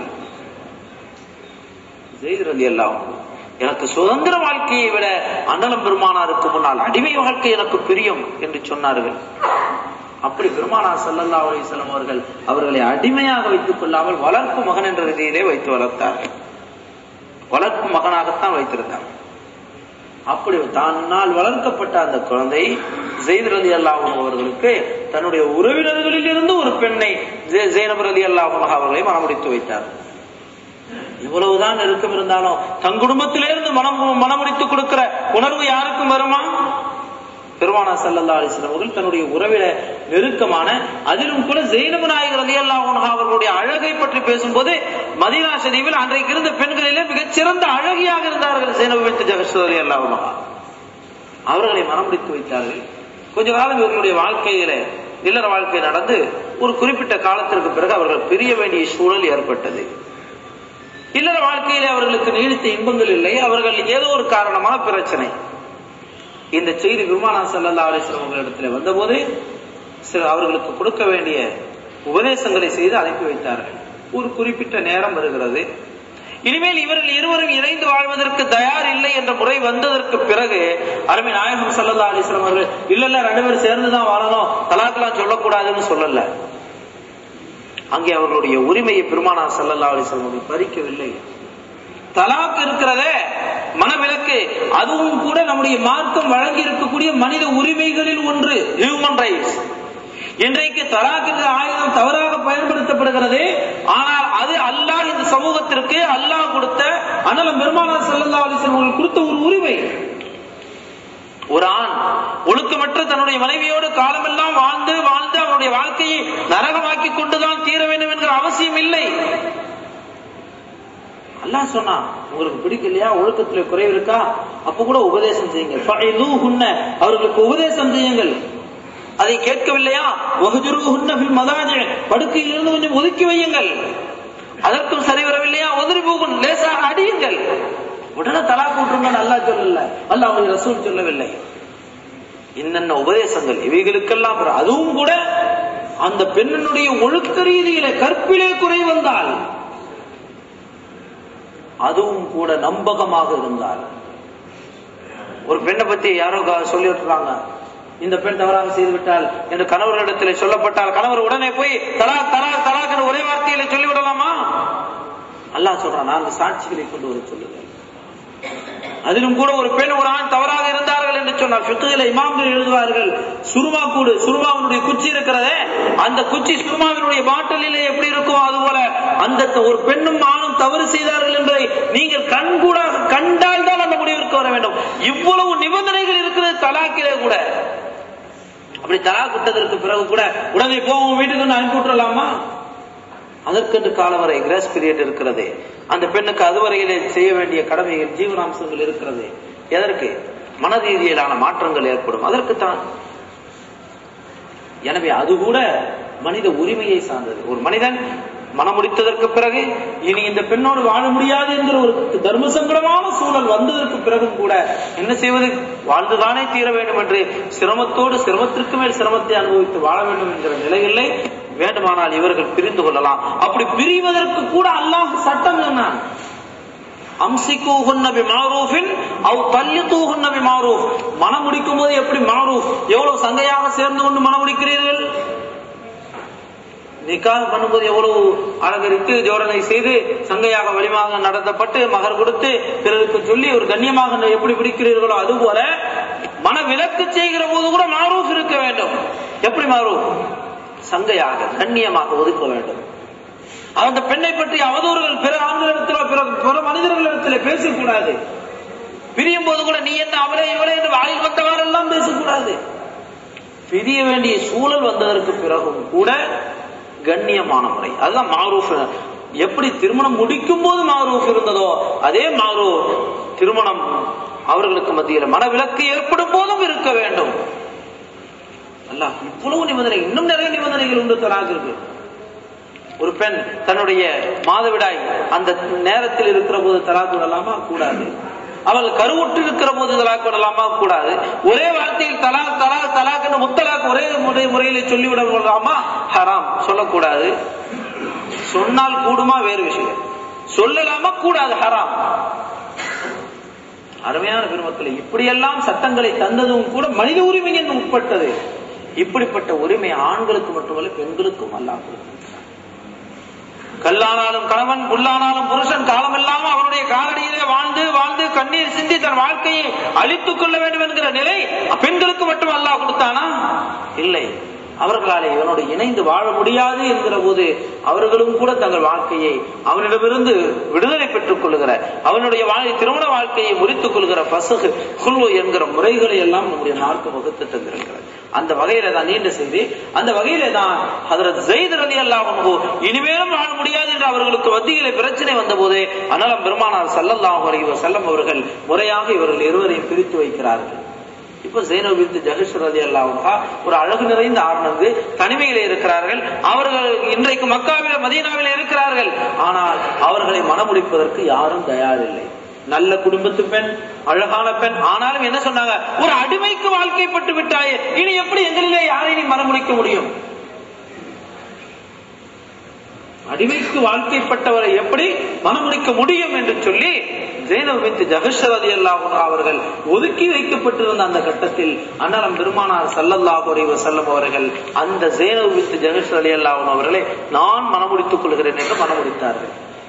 செய்தரதி எல்லாம் எனக்கு சுதந்திர வாழ்க்கையை விட அன்னலம் பெருமானாருக்கு முன்னால் அடிமை வாழ்க்கை எனக்கு பிரியம் என்று சொன்னார்கள் அப்படி பெருமானா சல்லல்லா அலிசல்லம் அவர்கள் அவர்களை அடிமையாக வைத்துக் கொள்ளாமல் வளர்ப்பு மகன் என்ற ரீதியிலே வைத்து வளர்த்தார்கள் வளர்ப்பு மகனாகத்தான் வைத்திருந்தார் அப்படி தன்னால் வளர்க்கப்பட்ட அந்த குழந்தை ஜெயித் ரலி அல்லாஹும் அவர்களுக்கு தன்னுடைய உறவினர்களில் இருந்து ஒரு பெண்ணை ஜெயினப் ரலி அல்லாஹும் அவர்களை மனமுடித்து வைத்தார் இவ்வளவுதான் நெருக்கம் இருந்தாலும் தன் குடும்பத்திலிருந்து மனம் மனமுடித்து கொடுக்கிற உணர்வு யாருக்கும் வருமா பெருமானா சல்லல்லா அலிஸ்லாம் அவர்கள் தன்னுடைய உறவில நெருக்கமான அதிலும் கூட ஜெயினபு நாயகர் அலி அல்லாஹ் அவர்களுடைய அழகை பற்றி பேசும்போது மதீனா ஷரீஃபில் அன்றைக்கு இருந்த பெண்களிலே மிகச் சிறந்த அழகியாக இருந்தார்கள் ஜெயினபு பின் ஜகஸ்வர் அலி அல்லாஹ் அவர்களை மனம் பிடித்து வைத்தார்கள் கொஞ்ச காலம் இவர்களுடைய வாழ்க்கையில இல்லற வாழ்க்கை நடந்து ஒரு குறிப்பிட்ட காலத்திற்கு பிறகு அவர்கள் பிரிய வேண்டிய சூழல் ஏற்பட்டது இல்லற வாழ்க்கையிலே அவர்களுக்கு நீடித்த இன்பங்கள் இல்லை அவர்கள் ஏதோ ஒரு காரணமான பிரச்சனை இந்த செய்தி விமானா சல்லா அலிஸ்லாம் அவர்களிடத்துல வந்தபோது சில அவர்களுக்கு கொடுக்க வேண்டிய உபதேசங்களை செய்து அனுப்பி வைத்தார்கள் ஒரு குறிப்பிட்ட நேரம் வருகிறது இனிமேல் இவர்கள் இருவரும் இணைந்து வாழ்வதற்கு தயார் இல்லை என்ற முறை வந்ததற்கு பிறகு அருமை நாயகம் சல்லல்லா அலிஸ்லாம் அவர்கள் இல்ல இல்ல ரெண்டு பேரும் சேர்ந்துதான் வாழணும் தலாக்கெல்லாம் சொல்லக்கூடாதுன்னு சொல்லல அங்கே அவர்களுடைய உரிமையை பெருமானா சல்லல்லா அலிஸ்லாம் அவர்கள் பறிக்கவில்லை தலாக் இருக்கிறதே மனவிலக்கு அதுவும் கூட நம்முடைய மார்க்கம் வழங்கி இருக்கக்கூடிய மனித உரிமைகளில் ஒன்று ஹியூமன் ரைட்ஸ் இன்றைக்கு தலாக் என்ற ஆயுதம் தவறாக பயன்படுத்தப்படுகிறது ஆனால் அது அல்லாஹ் இந்த சமூகத்திற்கு அல்லாஹ் கொடுத்த அனலம் பெருமானார் சல்லல்லா அலிஸ்லாம் கொடுத்த ஒரு உரிமை ஒரு ஆண் ஒழுக்கமற்ற தன்னுடைய மனைவியோடு காலமெல்லாம் வாழ்ந்து வாழ்ந்து அவனுடைய வாழ்க்கையை நரகமாக்கி கொண்டுதான் தீர வேண்டும் என்கிற அவசியம் இல்லை அல்லாஹ் சொன்னா உங்களுக்கு பிடிக்கலையா ஒழுக்கத்துல குறைவு இருக்கா அப்ப கூட உபதேசம் செய்யுங்க அவர்களுக்கு உபதேசம் செய்யுங்கள் அதை கேட்கவில்லையா படுக்கையிலிருந்து கொஞ்சம் ஒதுக்கி வையுங்கள் அதற்கும் சரி வரவில்லையா உதறி போகும் லேசாக அடியுங்கள் உடனே தலா கூட்டுங்க அல்லா சொல்லல அல்ல அவங்க ரசூல் சொல்லவில்லை என்னென்ன உபதேசங்கள் இவைகளுக்கெல்லாம் அதுவும் கூட அந்த பெண்ணினுடைய ஒழுக்க ரீதியில கற்பிலே குறை வந்தால் அதுவும் கூட நம்பகமாக இருந்தால் ஒரு பெண்ணை பத்தி யாரோ சொல்லி விட்டுறாங்க இந்த பெண் தவறாக செய்து விட்டால் என்று கணவரிடத்தில் சொல்லப்பட்டால் கணவர் உடனே போய் தலா தலா தலாக் ஒரே வார்த்தையில சொல்லிவிடலாமா அல்லாஹ் சொல்றான் நான்கு சாட்சிகளை கொண்டு வர சொல்லுங்கள் அதிலும் கூட ஒரு பெண் ஒரு ஆண் தவறாக இருந்தார்கள் என்று சொன்னால் ஃபிக்குல இமாம்கள் எழுதுவார்கள் சுருமா கூடு சுருமாவினுடைய குச்சி இருக்கிறதே அந்த குச்சி சுருமாவினுடைய பாட்டிலே எப்படி இருக்கும் அது போல அந்த ஒரு பெண்ணும் ஆணும் தவறு செய்தார்கள் என்பதை நீங்கள் கண்கூடாக கண்டால் தான் அந்த முடிவிற்கு வர வேண்டும் இவ்வளவு நிபந்தனைகள் இருக்கிறது தலாக்கிலே கூட அப்படி தலா விட்டதற்கு பிறகு கூட உடனே போவோம் வீட்டுக்கு அனுப்பி விட்டுறலாமா அதற்கென்று காலம் வரை கிரேஸ் பீரியட் இருக்கிறது அந்த பெண்ணுக்கு அதுவரையிலே செய்ய வேண்டிய கடமைகள் ஜீவனாம்சங்கள் இருக்கிறது எதற்கு மனரீதியிலான மாற்றங்கள் ஏற்படும் அதற்குத்தான் எனவே அது கூட மனித உரிமையை சார்ந்தது ஒரு மனிதன் மனம் முடித்ததற்கு பிறகு இனி இந்த பெண்ணோடு வாழ முடியாது என்கிற ஒரு தர்ம சங்கடமான சூழல் வந்ததற்கு பிறகும் கூட என்ன செய்வது வாழ்ந்துதானே தீர வேண்டும் என்று சிரமத்தோடு சிரமத்திற்கு மேல் சிரமத்தை அனுபவித்து வாழ வேண்டும் என்கிற நிலையிலே வேண்டுமானால் இவர்கள் பிரிந்து கொள்ளலாம் அப்படி பிரிவதற்கு கூட அல்லாஹ் சட்டம் சொன்னான் அம்சிக்கூஹுன்ன பிமாரூஃபின் அவ் தல்லித்தூஹுன்ன பிமாரூஃப் மனம் முடிக்கும் போது எப்படி மாரூஃப் எவ்வளவு சங்கையாக சேர்ந்து கொண்டு மனம் முடிக்கிறீர்கள் நிக்காக பண்ணும்போது எவ்வளவு அழகு இருக்கு ஜோடனை செய்து சங்கையாக வலிமாக நடத்தப்பட்டு மகர் கொடுத்து பிறருக்கு சொல்லி ஒரு கண்ணியமாக எப்படி பிடிக்கிறீர்களோ அது போல மன விலக்கு செய்கிற போது கூட மாரூஃப் இருக்க வேண்டும் எப்படி மாரூஃப் சங்கையாக கண்ணியமாக ஒதுக்க வேண்டும் அந்த பெண்ணை பற்றி அவதூறுகள் பிற ஆண்களிடத்தில் பிற பிற மனிதர்களிடத்தில் பேசக்கூடாது பிரியும் போது கூட நீ என்ன அவளே இவளே என்று வாயில் வந்தவாறு எல்லாம் பேசக்கூடாது பிரிய வேண்டிய சூழல் வந்ததற்கு பிறகும் கூட கண்ணியமான முறை அதுதான் மாரூஃப் எப்படி திருமணம் முடிக்கும் போது மாரூஃப் இருந்ததோ அதே மாரூஃப் திருமணம் அவர்களுக்கு மத்தியில் மனவிலக்கு ஏற்படும் போதும் இருக்க வேண்டும் அல்ல இவ்வளவு நிபந்தனை இன்னும் நிறைய நிபந்தனைகள் உண்டு தராக ஒரு பெண் தன்னுடைய மாதவிடாய் அந்த நேரத்தில் இருக்கிற போது தலாக் விடலாமா கூடாது அவள் கருவுற்று இருக்கிற போது தலாக் விடலாமா கூடாது ஒரே வார்த்தையில் தலாக் தலாக் தலாக் என்று முத்தலாக் ஒரே முறை முறையில் சொல்லிவிட விடலாமா ஹராம் சொல்லக்கூடாது சொன்னால் கூடுமா வேறு விஷயம் சொல்லலாமா கூடாது ஹராம் அருமையான பெருமக்களை இப்படியெல்லாம் சட்டங்களை தந்ததும் கூட மனித உரிமையின் உட்பட்டது இப்படிப்பட்ட உரிமை ஆண்களுக்கு மட்டுமல்ல பெண்களுக்கும் அல்லாமல் கல்லானாலும் கணவன் புல்லானாலும் புருஷன் காலமெல்லாம் அவருடைய காலடியிலே வாழ்ந்து வாழ்ந்து கண்ணீர் சிந்தி தன் வாழ்க்கையை அழித்துக் கொள்ள வேண்டும் என்கிற நிலை பெண்களுக்கு மட்டும் அல்லாஹ் கொடுத்தானா இல்லை அவர்களாலே இவனோடு இணைந்து வாழ முடியாது என்கிற போது அவர்களும் கூட தங்கள் வாழ்க்கையை அவனிடமிருந்து விடுதலை பெற்றுக் கொள்கிற அவனுடைய வாழ்க்கை திருமண வாழ்க்கையை முறித்துக் கொள்கிற பசுகு குல்லு என்கிற முறைகளை எல்லாம் நம்முடைய மார்க்க வகுத்து தந்திருக்கிறது அந்த வகையில தான் நீண்ட செய்தி அந்த வகையில தான் அதற்கு ஜெயித் ரதி அல்லாஹ் இனிமேலும் வாழ முடியாது என்று அவர்களுக்கு மத்தியிலே பிரச்சனை வந்த போது அனலம் பெருமானார் சல்லல்லாஹு அலைஹி வஸல்லம் அவர்கள் முறையாக இவர்கள் இருவரையும் பிரித்து வைக்கிறார்கள் இப்ப ஜெயினோபித்து ஜஹஷ் ரதி அல்லாஹா ஒரு அழகு நிறைந்த ஆர்நங்கு தனிமையில இருக்கிறார்கள் அவர்கள் இன்றைக்கு மக்காவில மதீனாவில இருக்கிறார்கள் ஆனால் அவர்களை மனமுடிப்பதற்கு யாரும் தயாரில்லை நல்ல குடும்பத்து பெண் அழகான பெண் ஆனாலும் என்ன சொன்னாங்க ஒரு அடிமைக்கு வாழ்க்கைப்பட்டு விட்டாயே இனி எப்படி எங்களிலே யாரை நீ மனமுடிக்க முடியும் அடிமைக்கு வாழ்க்கைப்பட்டவரை எப்படி மனமுடிக்க முடியும் என்று சொல்லி ஜெயினபித்து ஜஹஷரதி அல்லாஹ் அவர்கள் ஒதுக்கி வைக்கப்பட்டிருந்த அந்த கட்டத்தில் அன்னலம் பெருமானார் சல்லல்லாஹு அலைஹி வஸல்லம் அவர்கள் அந்த ஜெயினபித்து ஜஹஷர் அலி அல்லாஹ் அவர்களை நான் மனமுடித்துக் கொள்கிறேன் என்று மனமுடித்தார்கள்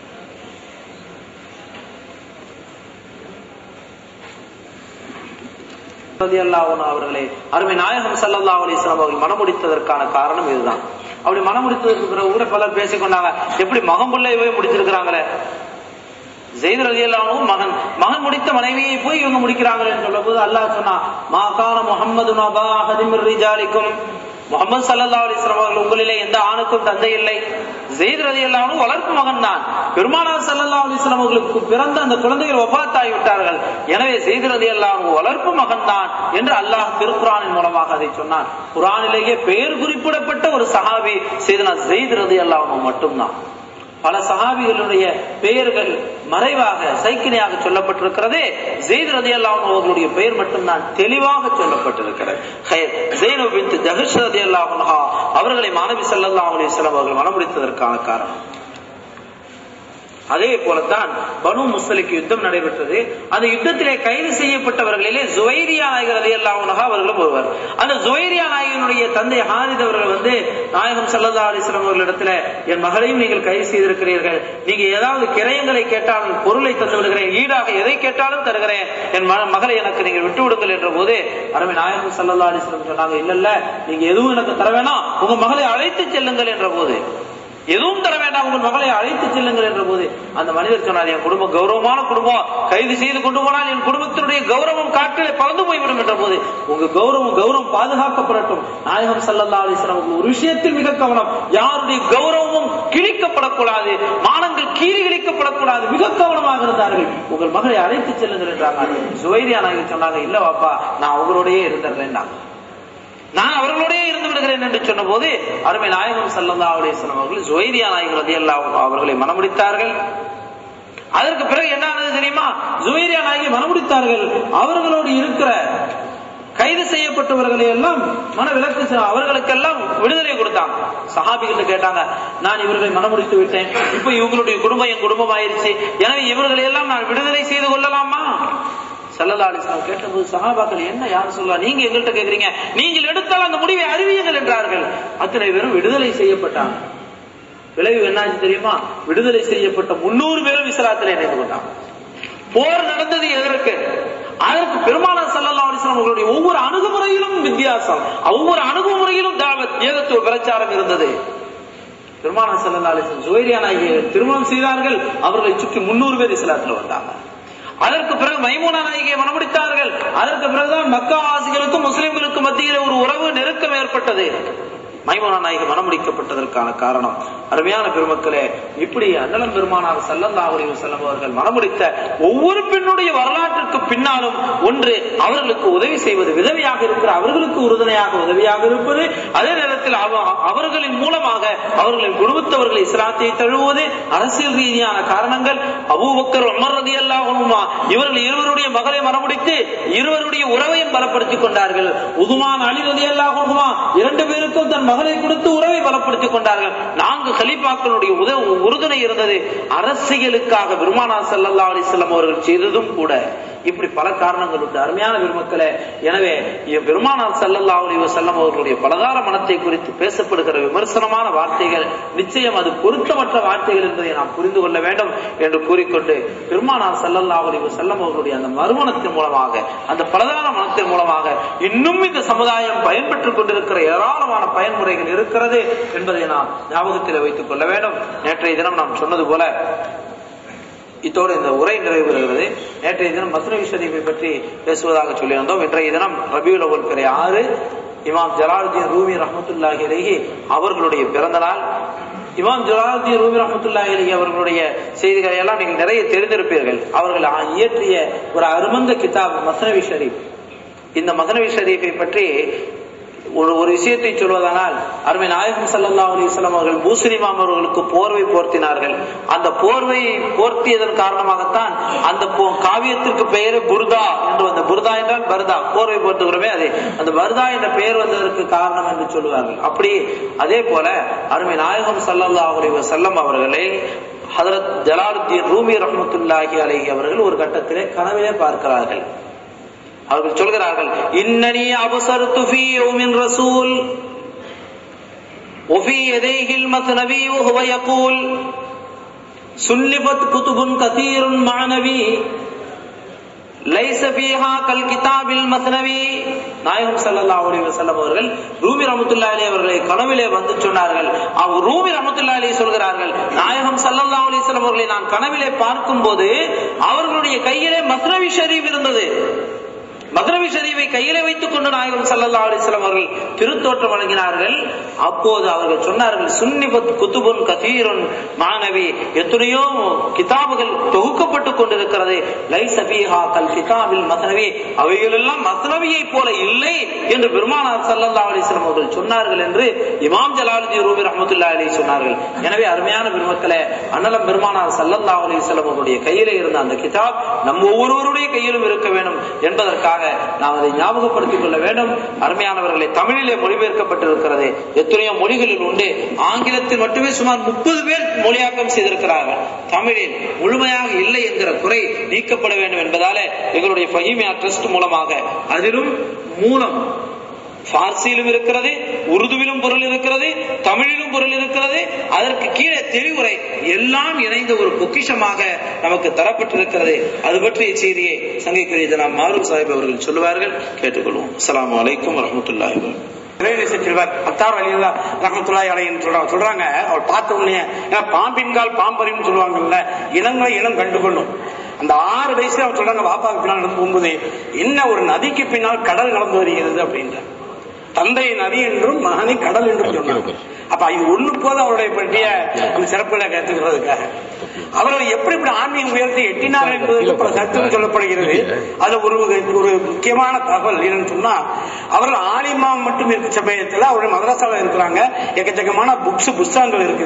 அவர்களை அருமை நாயகம் சல்லல்லா அலிஸ்லாம் அவர்கள் மனமுடித்ததற்கான காரணம் இதுதான் அப்படி மனமுடித்ததற்கு பிறகு கூட பலர் பேசிக்கொண்டாங்க எப்படி மகம்புள்ளையவே முடிச்சிருக்கிறாங்களே ஜெயித் ரதி அல்லாவும் மகன் மகன் முடித்த மனைவியை போய் இவங்க முடிக்கிறாங்கன்னு சொல்ல போது அல்லாஹ் சொன்னா மாகான முகமது நபா ஹதிமிர் ரிஜாலிக்கும் முகமது சல்லா அலிஸ்லாம் அவர்கள் உங்களிலே எந்த ஆணுக்கும் தந்தை இல்லை ஜெயித் ரதி அல்லாவும் வளர்ப்பு மகன் தான் பெருமானார் சல்லா அலிஸ்லாம் அவர்களுக்கு பிறந்த அந்த குழந்தைகள் ஒபாத்தாகி விட்டார்கள் எனவே ஜெயித் ரதி அல்லாவும் வளர்ப்பு மகன் தான் என்று அல்லாஹ் திருக்குறானின் மூலமாக அதை சொன்னான் குரானிலேயே பெயர் குறிப்பிடப்பட்ட ஒரு சஹாபி செய்தனா ஜெயித் ரதி அல்லாவும் மட்டும்தான் பல சஹாபிகளுடைய பெயர்கள் மறைவாக சைக்கிணையாக சொல்லப்பட்டிருக்கிறது ஜெயித் ரதி அல்லாஹ் அவர்களுடைய பெயர் மட்டும்தான் தெளிவாக சொல்லப்பட்டிருக்கிறது ஜெயினு ஜஹஷ் ரதி அல்லாஹ் அவர்களை மாணவி சல்லா அலிஸ்லாம் அவர்கள் மனமுடித்ததற்கான காரணம் அதே போலத்தான் பனு முஸ்லிக்கு யுத்தம் நடைபெற்றது அந்த யுத்தத்திலே கைது செய்யப்பட்டவர்களிலே ஜுவைரியா நாயகர் அலி அல்லாஹ் அவர்களும் ஒருவர் அந்த ஜுவைரியா நாயகனுடைய தந்தை ஹாரித் அவர்கள் வந்து நாயகம் சல்லா அலிஸ்லாம் அவர்களிடத்துல என் மகளையும் நீங்கள் கைது செய்திருக்கிறீர்கள் நீங்க ஏதாவது கிரயங்களை கேட்டாலும் பொருளை தந்து விடுகிறேன் ஈடாக எதை கேட்டாலும் தருகிறேன் என் மகளை எனக்கு நீங்கள் விட்டு விடுங்கள் என்ற போது அருமை நாயகம் சல்லா அலிஸ்லாம் சொன்னாங்க இல்ல இல்ல நீங்க எதுவும் எனக்கு தர வேணாம் உங்க மகளை அழைத்து செல்லுங்கள் என்ற போது எதுவும் தர வேண்டாம் உங்கள் மகளை அழைத்து செல்லுங்கள் என்ற போது அந்த மனிதர் சொன்னார் என் குடும்பம் கௌரவமான குடும்பம் கைது செய்து கொண்டு போனால் என் குடும்பத்தினுடைய கௌரவம் காற்றிலே பறந்து போய்விடும் என்ற போது உங்க கௌரவம் கௌரவம் பாதுகாக்கப்படட்டும் நாயகம் சல்லல்லா அலிஸ்லாம் ஒரு விஷயத்தில் மிக கவனம் யாருடைய கௌரவமும் கிழிக்கப்படக்கூடாது மானங்கள் கீறி கிழிக்கப்படக்கூடாது மிக கவனமாக இருந்தார்கள் உங்கள் மகளை அழைத்து செல்லுங்கள் என்றாங்க சுவைரியா நாயகர் சொன்னாங்க இல்ல வாப்பா நான் அவங்களோடயே இருந்துடுறேன் நான் அவர்களோடய இருந்து விடுகிறேன் என்று சொன்ன போது அருமை நாயகம் சல்லல்லா அலிஸ்லாம் அவர்கள் ஜுவைரியா நாயகர் ரதி அல்லா அவர்களை மனமுடித்தார்கள் அதற்கு பிறகு என்ன ஆனது தெரியுமா ஜுவைரியா நாயகி மனமுடித்தார்கள் அவர்களோடு இருக்கிற கைது செய்ய செய்யப்பட்டவர்களை எல்லாம் மனவிலக்கு செ- அவர்களுக்கெல்லாம் விடுதலை கொடுத்தாங்க சஹாபிகள் கேட்டாங்க நான் இவர்களை மனமுடித்து விட்டேன் இப்ப இவங்களுடைய குடும்பம் என் குடும்பம் ஆயிருச்சு எனவே இவர்களை எல்லாம் நான் விடுதலை செய்து கொள்ளலாமா சல்லல்லா அலிஸ்லாம் கேட்டபோது சஹாபாக்கள் என்ன யார் சொல்லலாம் நீங்க எங்கள்கிட்ட கேக்குறீங்க நீங்கள் எடுத்தால் அந்த முடிவை அறிவியுங்கள் என்றார்கள் அத்தனை பேரும் விடுதலை செய்யப்பட்டாங்க விளைவு என்னாச்சு தெரியுமா விடுதலை செய்யப்பட்ட முன்னூறு பேரும் இஸ்லாத்தில் இணைந்து கொண்டாங்க போர் நடந்தது எதற்கு அதற்கு பெருமானார் ஸல்லல்லாஹு அலைஹி வஸல்லம் அவர்களுடைய ஒவ்வொரு அணுகுமுறையிலும் வித்தியாசம் ஒவ்வொரு அணுகுமுறையிலும் தாவத் ஏகத்துவ பிரச்சாரம் இருந்தது பெருமானார் ஸல்லல்லாஹு அலைஹி வஸல்லம் ஜுவைரியா நாயகியை திருமணம் செய்தார்கள் அவர்களை சுற்றி முன்னூறு பேர் இஸ்லாத்துல வந்தாங்க அதற்கு பிறகு மைமூனா நாயகியை மணமுடித்தார்கள் அதற்கு பிறகுதான் மக்கா வாசிகளுக்கும் முஸ்லிம்களுக்கும் மத்தியில் ஒரு உறவு நெருக்கம் ஏற்பட்டது மைமூனா நாயகி மணமுடிக்கப்பட்டதற்கான காரணம் அருமையான பெருமக்களே இப்படி அண்ணலம் பெருமானார் சல்லல்லாஹு அலைஹி வஸல்லம் அவர்கள் மணமுடித்த ஒவ்வொரு பெண்ணுடைய வரலாற்றுக்கு பின்னாலும் ஒன்று அவர்களுக்கு உதவி செய்வது விதவையாக இருக்கிற அவர்களுக்கு உறுதுணையாக உதவியாக இருப்பது அதே நேரத்தில் அவ- அவர்களின் மூலமாக அவர்களின் குடும்பத்தவர்கள் இஸ்லாத்தை தழுவுவது அரசியல் ரீதியான காரணங்கள் அபூபக்கர் உமர் ரலியல்லாஹு அன்ஹுமா இவர்கள் இருவருடைய மகளை மணமுடித்து இருவருடைய உறவையும் பலப்படுத்திக் கொண்டார்கள் உதுமான் அலி ரலியல்லாஹு அன்ஹுமா இரண்டு பேருக்கும் தன் மகனை கொடுத்து உறவை பலப்படுத்திக் கொண்டார்கள் நான்கு கலீஃபாக்களுடைய உதவி உறுதுணை இருந்தது அரசியலுக்காக பெருமானார் ஸல்லல்லாஹு அலைஹி வஸல்லம் அவர்கள் செய்ததும் கூட இப்படி பல காரணங்கள் உண்டு அருமையான பெருமக்களே எனவே இ- பெருமானார் ஸல்லல்லாஹு அலைஹி வஸல்லம் அவர்களுடைய பலகால மனத்தை குறித்து பேசப்படுகிற விமர்சனமான வார்த்தைகள் நிச்சயம் அது பொருத்தமற்ற வார்த்தைகள் என்பதை நாம் புரிந்து கொள்ள வேண்டும் என்று கூறிக்கொண்டு பெருமானார் ஸல்லல்லாஹு அலைஹி வஸல்லம் அவர்களுடைய அந்த மறுமணத்தின் மூலமாக அந்த பலதார மனத்தின் மூலமாக இன்னும் இந்த சமுதாயம் பயன்பெற்றுக் கொண்டிருக்கிற ஏராளமான பயன்முறைகள் இருக்கிறது என்பதை நாம் ஞாபகத்தில் வைத்துக் கொள்ள வேண்டும் நேற்றைய தினம் நாம் சொன்னது போல இத்தோடு இந்த உரை நிறைவு பெறுகிறது நேற்றைய தினம் மஸ்னவி ஷரீஃபை பற்றி பேசுவதாக சொல்லியிருந்தோம் இன்றைய தினம் ரபியுல் அவ்வல் பிறை ஆறு இமாம் ஜலாலுத்தீன் ரூமி ரஹமத்துல்லாஹி அலைஹி அவர்களுடைய பிறந்த நாள் இமாம் ஜலாலுத்தீன் ரூமி ரஹமத்துல்லாஹி அலைஹி அவர்களுடைய செய்திகளை எல்லாம் நீங்கள் நிறைய தெரிந்திருப்பீர்கள் அவர்கள் ஆ- இயற்றிய ஒரு அருமந்த கிதாப் மஸ்னவி ஷரீஃப் இந்த மஸ்னவி ஷரீஃபை பற்றி ஒரு ஒரு விஷயத்தை சொல்வதானால் அருமை நாயகம் ஸல்லல்லாஹு அலைஹி வஸல்லம் அவர்கள் பூசரிமாம் அவர்களுக்கு போர்வை போர்த்தினார்கள் அந்த போர்வை போர்த்தியதன் காரணமாகத்தான் அந்த போ- காவியத்திற்கு பெயரே புர்தா என்று வந்த புர்தா என்றால் பர்தா போர்வை போர்த்துகிறோமே அது அந்த பர்தா என்ற பெயர் வந்ததற்கு காரணம் என்று சொல்லுவார்கள் அப்படி அதே போல அருமை நாயகம் ஸல்லல்லாஹு அலைஹி வஸல்லம் அவர்களை ஹதரத் ஜலாலுத்தீன் ரூமி ரஹ்மத்துல்லாஹி அலைஹி அவர்கள் ஒரு கட்டத்திலே கனவிலே பார்க்கிறார்கள் அவர்கள் சொல்கிறார்கள் இன்னனி அபசர்து ஃபீ யௌமின் ரசூல் وفي يديه المثنبي وهو يقول سلفت كتب كثير مع نبي லைஸ ஃபீஹா கல் கிதாபில் மஸ்னவி நாயகம் ஸல்லல்லாஹு அலைஹி வஸல்லம் அவர்கள் ரூமி ரஹ்மத்துல்லாஹி அலைஹி அவர்களை கனவிலே வந்து சொன்னார்கள் அவர் ரூமி ரஹ்மத்துல்லாஹி அலைஹி சொல்கிறார்கள் நாயகம் ஸல்லல்லாஹு அலைஹி வஸல்லம் அவர்களை நான் கனவிலே பார்க்கும்போது அவர்களுடைய கையிலே மஸ்னவி ஷரீஃப் இருந்தது மதுரவி ஷரீஃபை கையிலே வைத்துக் கொண்டு நாயகம் ஸல்லல்லாஹு அலைஹி வஸல்லம் அவர்கள் திருத்தோற்றம் வழங்கினார்கள் அப்போது அவர்கள் சொன்னார்கள் சுன்னிபத் குத்துபுன் கதீருன் மாணவி எத்தனையோ கிதாபுகள் தொகுக்கப்பட்டு கொண்டிருக்கிறது லைஸ ஃபீஹா கல் கிதாபில் மஸ்னவி அவைகள் எல்லாம் மஸ்னவியை போல இல்லை என்று பெருமானார் ஸல்லல்லாஹு அலைஹி வஸல்லம் அவர்கள் சொன்னார்கள் என்று இமாம் ஜலாலுதீன் ரூமி ரஹ்மத்துல்லாஹி அலைஹி சொன்னார்கள் எனவே அருமையான பெருமக்களே அண்ணலம் பெருமானார் ஸல்லல்லாஹு அலைஹி வஸல்லம் அவருடைய கையிலே இருந்த அந்த கிதாப் நம் ஒவ்வொருவருடைய கையிலும் இருக்க வேண்டும் என்பதற்காக நாம் அதை ஞாபகப்படுத்திக் கொள்ள வேண்டும் அருமையானவர்களை தமிழிலே மொழிபெயர்க்கப்பட்டிருக்கிறது எத்தனையோ மொழிகளில் உண்டு ஆங்கிலத்தில் மட்டுமே சுமார் முப்பது பேர் மொழியாக்கம் செய்திருக்கிறார்கள் தமிழில் முழுமையாக இல்லை என்கிற குறை நீக்கப்பட வேண்டும் என்பதாலே எங்களுடைய ஃபஹீமியா ட்ரஸ்ட் மூலமாக அதிலும் மூலம் பார்சியிலும் இருக்கிறது உருதுவிலும் பொருள் இருக்கிறது தமிழிலும் பொருள் இருக்கிறது அதற்கு கீழே தெளிவுரை எல்லாம் இணைந்த ஒரு பொக்கிஷமாக நமக்கு தரப்பட்டிருக்கிறது அது பற்றிய செய்தியை சங்கைக்குரிய ஜனாப் மாரூப் சாஹிப் அவர்கள் சொல்லுவார்கள் கேட்டுக்கொள்வோம் அஸ்ஸலாமு அலைக்கும் வரஹ்மத்துல்லாஹி வபரகாத்துஹு இறைநேச செல்வர் அத்தார் அலியல்லா ரஹமத்துல்லாஹி அலைஹின்னு சொல்றாங்க சொல்றாங்க அவர் பார்த்த உடனே ஏன்னா பாம்பின் கால் பாம்பறின்னு சொல்லுவாங்கல்ல இனங்களை இனம் கண்டுகொள்ளும் அந்த ஆறு வயசுல அவர் சொல்றாங்க பாப்பாவுக்கு பின்னால் நடந்து போகும்போது என்ன ஒரு நதிக்கு பின்னால் கடல் நடந்து வருகிறது அப்படின்ற தந்தை நதி என்றும் மகனை கடல் என்றும் சொன்னாங்க அப்ப இது ஒண்ணு போது அவருடைய பற்றிய அந்த சிறப்புகளை கற்றுக்கிறதுக்காக அவர்கள் எப்படி இப்படி ஆன்மீக உயரத்தை எட்டினார்கள் என்பதற்கு பல கருத்துகள் சொல்லப்படுகிறது அது ஒரு ஒரு முக்கியமான தகவல் என்னன்னு சொன்னா அவர்கள் ஆலிமா மட்டும் இருக்க சமயத்துல அவருடைய மதரசால இருக்கிறாங்க எக்கச்சக்கமான புக்ஸ் புஸ்தகங்கள் இருக்குது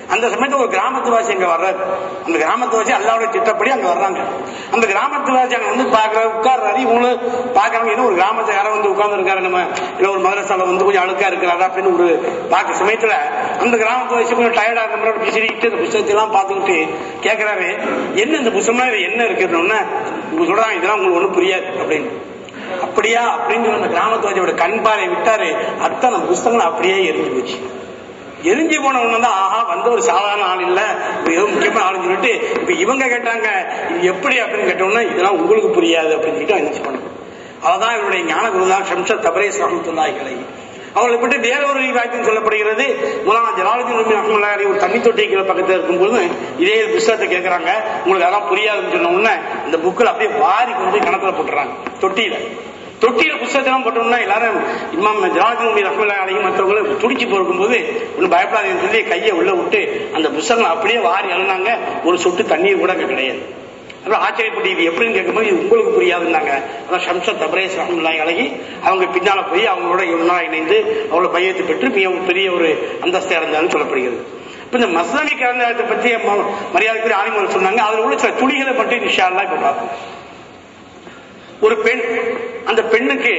அந்த சமயத்துல ஒரு கிராமத்து வாசி அங்க வர்றாரு அந்த கிராமத்து வாசி அல்லாவுடைய திட்டப்படி அங்க வர்றாங்க அந்த கிராமத்து வாசி அங்க வந்து பாக்குற உட்கார்றாரு இவங்களும் பாக்குறவங்க ஏதோ ஒரு கிராமத்துல யாரோ வந்து உட்கார்ந்து இருக்காரு நம்ம இல்ல ஒரு மதரசால வந்து கொஞ்சம் அழுக்கா இருக்கிறாரா அப்படின்னு ஒரு பாக்குற சமயத்துல அந்த கிராமத்து வாசி கொஞ்சம் டயர்டா இருக்கிற பிசிறிட்டு இந்த புத்தகத்தை எல்லாம் பார்த்துக்கிட்டு கேக்குறாரு என்ன இந்த புத்தகம்னா இது என்ன இருக்குன்னு இவங்க சொல்றாங்க இதெல்லாம் உங்களுக்கு ஒண்ணும் புரியாது அப்படின்னு அப்படியா அப்படின்னு சொல்லி அந்த கிராமத்துவாதியோட கண் பார்வை விட்டாரு அத்தனை புஸ்தகங்கள் அப்படியே எரிஞ்சு போச்சு எரிஞ்சு போன உடனே தான் ஆஹா வந்த ஒரு சாதாரண ஆள் இல்ல இப்ப ஏதோ முக்கியமான ஆளுன்னு சொல்லிட்டு இப்ப இவங்க கேட்டாங்க இது எப்படி அப்படின்னு கேட்டோம்னா இதெல்லாம் உங்களுக்கு புரியாது அப்படின்னு சொல்லிட்டு என்ன பண்ணணும் அவதான் இவருடைய ஞான குருதான் ஷம்சத் தபரேஸ் ரஹமத்துல்லாஹிகளை அவங்களை பற்றி வேற ஒரு வாக்கியம் சொல்லப்படுகிறது மூலானா ஜலாலுதீன் ரூமி அஹமல்லாரி ஒரு தண்ணி தொட்டிக்கிற பக்கத்துல இருக்கும்போது இதே புஸ்தகத்தை கேட்கறாங்க உங்களுக்கு அதெல்லாம் புரியாதுன்னு சொன்ன உடனே இந்த புக்கில் அப்படியே வாரி கொண்டு போய் கணத்துல போட்டுறாங்க தொட்டியில தொட்டியில புஸ்தகத்தெல்லாம் போட்டோம்னா எல்லாரும் இமாம் ஜலாலுதீன் ரூமி அஹமல்லாரையும் மற்றவங்களும் துடிச்சு போகும்போது ஒன்றும் பயப்படாதீங்கன்னு சொல்லி கையை உள்ள விட்டு அந்த புஸ்தகம் அப்படியே வாரி அழுனாங்க ஒரு சொட்டு தண்ணீர் கூட அங்க கிடையாது அப்புறம் ஆச்சரியப்பட்டு இது எப்படின்னு கேட்கும்போது இது உங்களுக்கு புரியாதுன்னாங்க அதான் ஷம்சத் தபரேஸ் ரஹமுல்லாய் அழகி அவங்க பின்னால போய் அவங்களோட இவனா இணைந்து அவளை பையத்தை பெற்று மிக பெரிய ஒரு அந்தஸ்தை அடைந்தாலும் சொல்லப்படுகிறது இப்ப இந்த மஸ்லாமி கலந்தாயத்தை பற்றி ம- மரியாதைக்குரிய ஆணிமர் சொன்னாங்க அதுல உள்ள சில துளிகளை மட்டும் நிஷாலாம் இப்ப பார்ப்போம் ஒரு பெண் அந்த பெண்ணுக்கு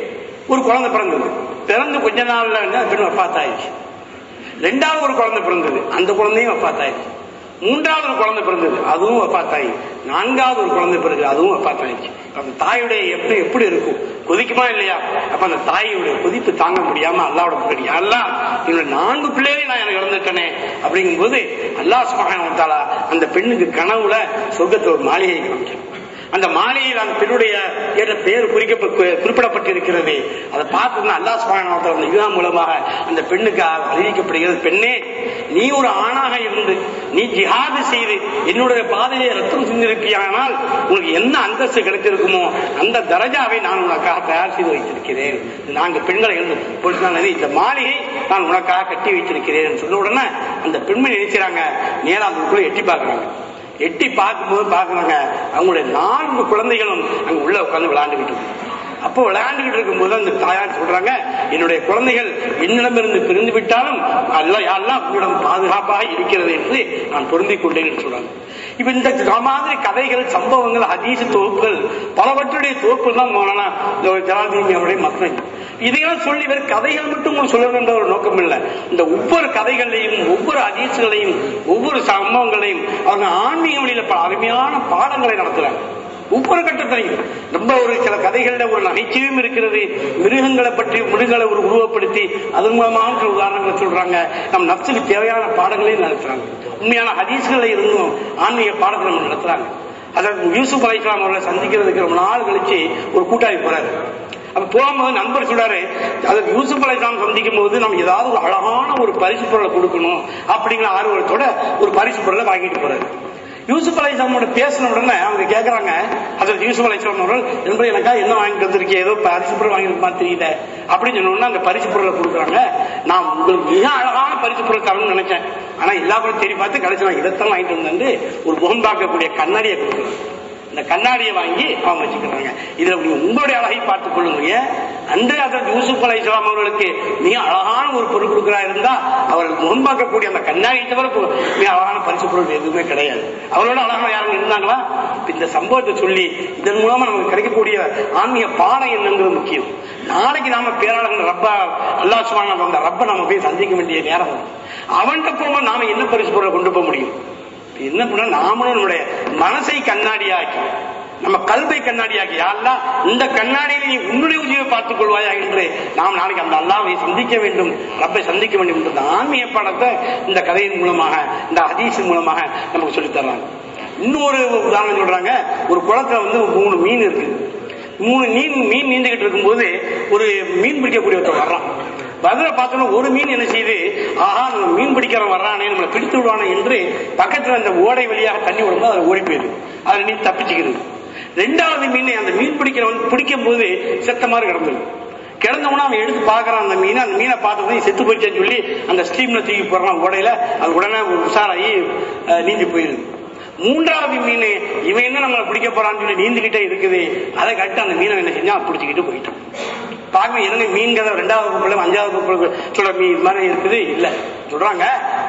ஒரு குழந்தை பிறந்தது பிறந்து கொஞ்ச நாள்ல வந்து அந்த பெண் வப்பாத்தாயிடுச்சு ரெண்டாவது ஒரு குழந்தை பிறந்தது அந்த குழந்தையும் வப்பாத்தாயிடுச்சு மூன்றாவது ஒரு குழந்தை பிறந்தது அதுவும் வப்பாத்தாயி நான்காவது ஒரு குழந்தை பிறகு அதுவும் வப்பாத்தாயிடுச்சு அந்த தாயுடைய எப்படி எப்படி இருக்கும் கொதிக்குமா இல்லையா அப்ப அந்த தாயுடைய கொதிப்பு தாங்க முடியாம அல்லாவோட முன்னாடி அல்லா என்னோட நான்கு பிள்ளைகளையும் நான் எனக்கு இழந்துட்டேனே அப்படிங்கும்போது அல்லாஹ் சுப்ஹானஹு வ தஆலா அந்த பெண்ணுக்கு கனவுல சொர்க்கத்துல ஒரு மாளிகை காமிச்சான் அந்த மாலையில் அந்த பெண்ணுடைய என்ற பெயர் குறிக்க குறிப்பிடப்பட்டிருக்கிறது அதை பார்த்தோம்னா அல்லா சுபான இதுதான் மூலமாக அந்த பெண்ணுக்கு அறிவிக்கப்படுகிறது பெண்ணே நீ ஒரு ஆணாக இருந்து நீ ஜிஹாது செய்து என்னுடைய பாதையை ரத்தம் செஞ்சிருக்கியானால் உனக்கு என்ன அந்தஸ்து கிடைத்திருக்குமோ அந்த தரஜாவை நான் உனக்காக தயார் செய்து வைத்திருக்கிறேன் இது நான்கு பெண்களை எழுந்து பொழுது இந்த மாளிகை நான் உனக்காக கட்டி வைத்திருக்கிறேன் சொன்ன உடனே அந்த பெண்மணி நினைக்கிறாங்க நேரா அதுக்குள்ள எட்டி பார்க்கறாங்க எட்டி பார்க்கும்போது பார்க்கறாங்க அவங்களுடைய நான்கு குழந்தைகளும் அங்க உள்ள உட்கார்ந்து விளையாண்டுகிட்டு இருக்கு அப்போ விளையாண்டுகிட்டு இருக்கும்போது அந்த தாயார் சொல்றாங்க என்னுடைய குழந்தைகள் என்னிடமிருந்து பிரிந்து விட்டாலும் அல்ல யாரெல்லாம் உங்களிடம் பாதுகாப்பாக இருக்கிறது என்று நான் பொருந்திக் கொண்டேன் என்று சொல்றாங்க இப்ப இந்த மாதிரி கதைகள் சம்பவங்கள் ஹதீஸ் தொகுப்புகள் பலவற்றுடைய தொகுப்பு தான் மௌலானா ஜலாதீன் அவருடைய மக்கள் இதையெல்லாம் சொல்லி வேறு கதைகள் மட்டும் உங்களுக்கு சொல்ல வேண்டிய ஒரு நோக்கம் இல்லை இந்த ஒவ்வொரு கதைகளையும் ஒவ்வொரு ஹதீஸ்களையும் ஒவ்வொரு சம்பவங்களையும் அவங்க ஆன்மீக வழியில பல அருமையான பாடங்களை நடத்துறாங்க ஒவ்வொரு கட்டத்திலையும் ரொம்ப ஒரு சில கதைகள்ல ஒரு நகைச்சுவையும் இருக்கிறது மிருகங்களை பற்றி மிருகங்களை ஒரு உருவப்படுத்தி அதன் மூலமாக சில உதாரணங்களை சொல்றாங்க நம் நப்சுக்கு தேவையான பாடங்களையும் நடத்துறாங்க உண்மையான ஹதீஸ்களை இருந்தும் ஆன்மீக பாடத்தை நம்ம நடத்துறாங்க அதாவது யூசுப் அலை இஸ்லாம் அவர்களை சந்திக்கிறதுக்கு ரொம்ப நாள் கழிச்சு ஒரு கூட்டாளி போறாரு அப்ப போகும்போது நண்பர் சொல்றாரு அதுக்கு யூசுப் அலை இஸ்லாம் சந்திக்கும் போது நம்ம ஏதாவது ஒரு அழகான ஒரு பரிசு பொருளை கொடுக்கணும் அப்படிங்கிற ஆர்வத்தோட ஒரு பரிசு பொருளை வாங்கிட்டு போறாரு யூசுப் அலை இஸ்லாமோட பேசின உடனே அவங்க கேக்குறாங்க அதற்கு யூசுப் அலை இஸ்லாம் அவர்கள் என்பது எனக்கா என்ன வாங்கிட்டு வந்திருக்கீங்க ஏதோ பரிசு பொருள் வாங்கிருக்க மாதிரி தெரியல அப்படின்னு சொன்ன உடனே அந்த பரிசு பொருளை கொடுக்குறாங்க நான் உங்களுக்கு மிக அழகான பரிசு பொருள் தரணும்னு நினைச்சேன் ஆனா எல்லா பொருளும் தேடி பார்த்து கடைசி நான் இதைத்தான் வாங்கிட்டு வந்தேன் ஒரு முகம் பார்க்கக்கூடிய கண்ணாடியை கொடுக்குறேன் இந்த கண்ணாடியை வாங்கி அவங்க வச்சுக்கிறாங்க இதுல நீங்க உங்களுடைய அழகை பார்த்துக் கொள்ளுங்க அன்று அதற்கு யூசுப் அலை இஸ்லாம் அவர்களுக்கு மிக அழகான ஒரு பொருள் கொடுக்கிறா இருந்தா அவர்கள் முன்பாக்கக்கூடிய அந்த கண்ணாடியை தவிர பொ- மிக அழகான பரிசு பொருள் எதுவுமே கிடையாது அவரோட அழகான யாரும் இருந்தாங்களா இப்ப இந்த சம்பவத்தை சொல்லி இதன் மூலமா நமக்கு கிடைக்கக்கூடிய ஆன்மீக பாடம் என்னங்கிறது முக்கியம் நாளைக்கு நாம பேராளர்கள் ரப்பா அல்லாஹ் சுப்ஹானஹு அந்த ரப்ப நம்ம போய் சந்திக்க வேண்டிய நேரம் வரும் அவன்கிட்ட போகும்போது நாம என்ன பரிசு பொருளை கொண்டு போக முடியும் என்ன பண்ண நாமளும் நம்முடைய மனசை கண்ணாடியாக்கி நம்ம கல்வை கண்ணாடியாக்கி யாரெல்லாம் இந்த கண்ணாடியில் நீ உன்னுடைய உதவியை பார்த்துக் கொள்வாயா என்று நாம் நாளைக்கு அந்த அல்லாவை சந்திக்க வேண்டும் ரப்பை சந்திக்க வேண்டும் என்ற இந்த ஆன்மீக பாடத்தை இந்த கதையின் மூலமாக இந்த ஹதீஸின் மூலமாக நமக்கு சொல்லித் தர்றாங்க இன்னொரு உதாரணம் சொல்றாங்க ஒரு குளத்துல வந்து மூணு மீன் இருக்கு மூணு மீன் மீன் நீந்துகிட்டு இருக்கும்போது ஒரு மீன் பிடிக்கக்கூடிய ஒருத்தன் வர்றான் பதில பார்த்தோன்னா ஒரு மீன் என்ன செய்யுது ஆஹா நம்ம மீன் பிடிக்கிறவன் வர்றானே நம்மளை பிடித்து விடுவானே என்று பக்கத்துல அந்த ஓடை வழியாக தண்ணி விடும்போது அதை ஓடி போயிடுது அதுல நீ தப்பிச்சுக்கிறது ரெண்டாவது மீனை அந்த மீன் பிடிக்கிறவன் பிடிக்கும் போது செத்த மாதிரி கிடந்தது கிடந்தவனா அவன் எடுத்து பார்க்கறான் அந்த மீனை அந்த மீனை பார்த்து செத்து போயிடுச்சேன்னு சொல்லி அந்த ஸ்டீம்ல தூக்கி போடுறான் ஓடையில அது உடனே ஒரு உஷாராகி அஹ், நீந்தி போயிடுது மூன்றாவது மீன் இவன் என்ன நம்மளை பிடிக்க போறான்னு சொல்லி நீந்துகிட்டே இருக்குது அதை கட்டு அந்த மீனை என்ன செஞ்சா பிடிச்சிக்கிட்டு போயிட்டான் பார்க்க என்னங்க மீன் கதை ரெண்டாவது வகுப்புல அஞ்சாவது வகுப்புல சொல்ற மீன் இது மாதிரி இருக்குது இல்ல சொல்றாங்க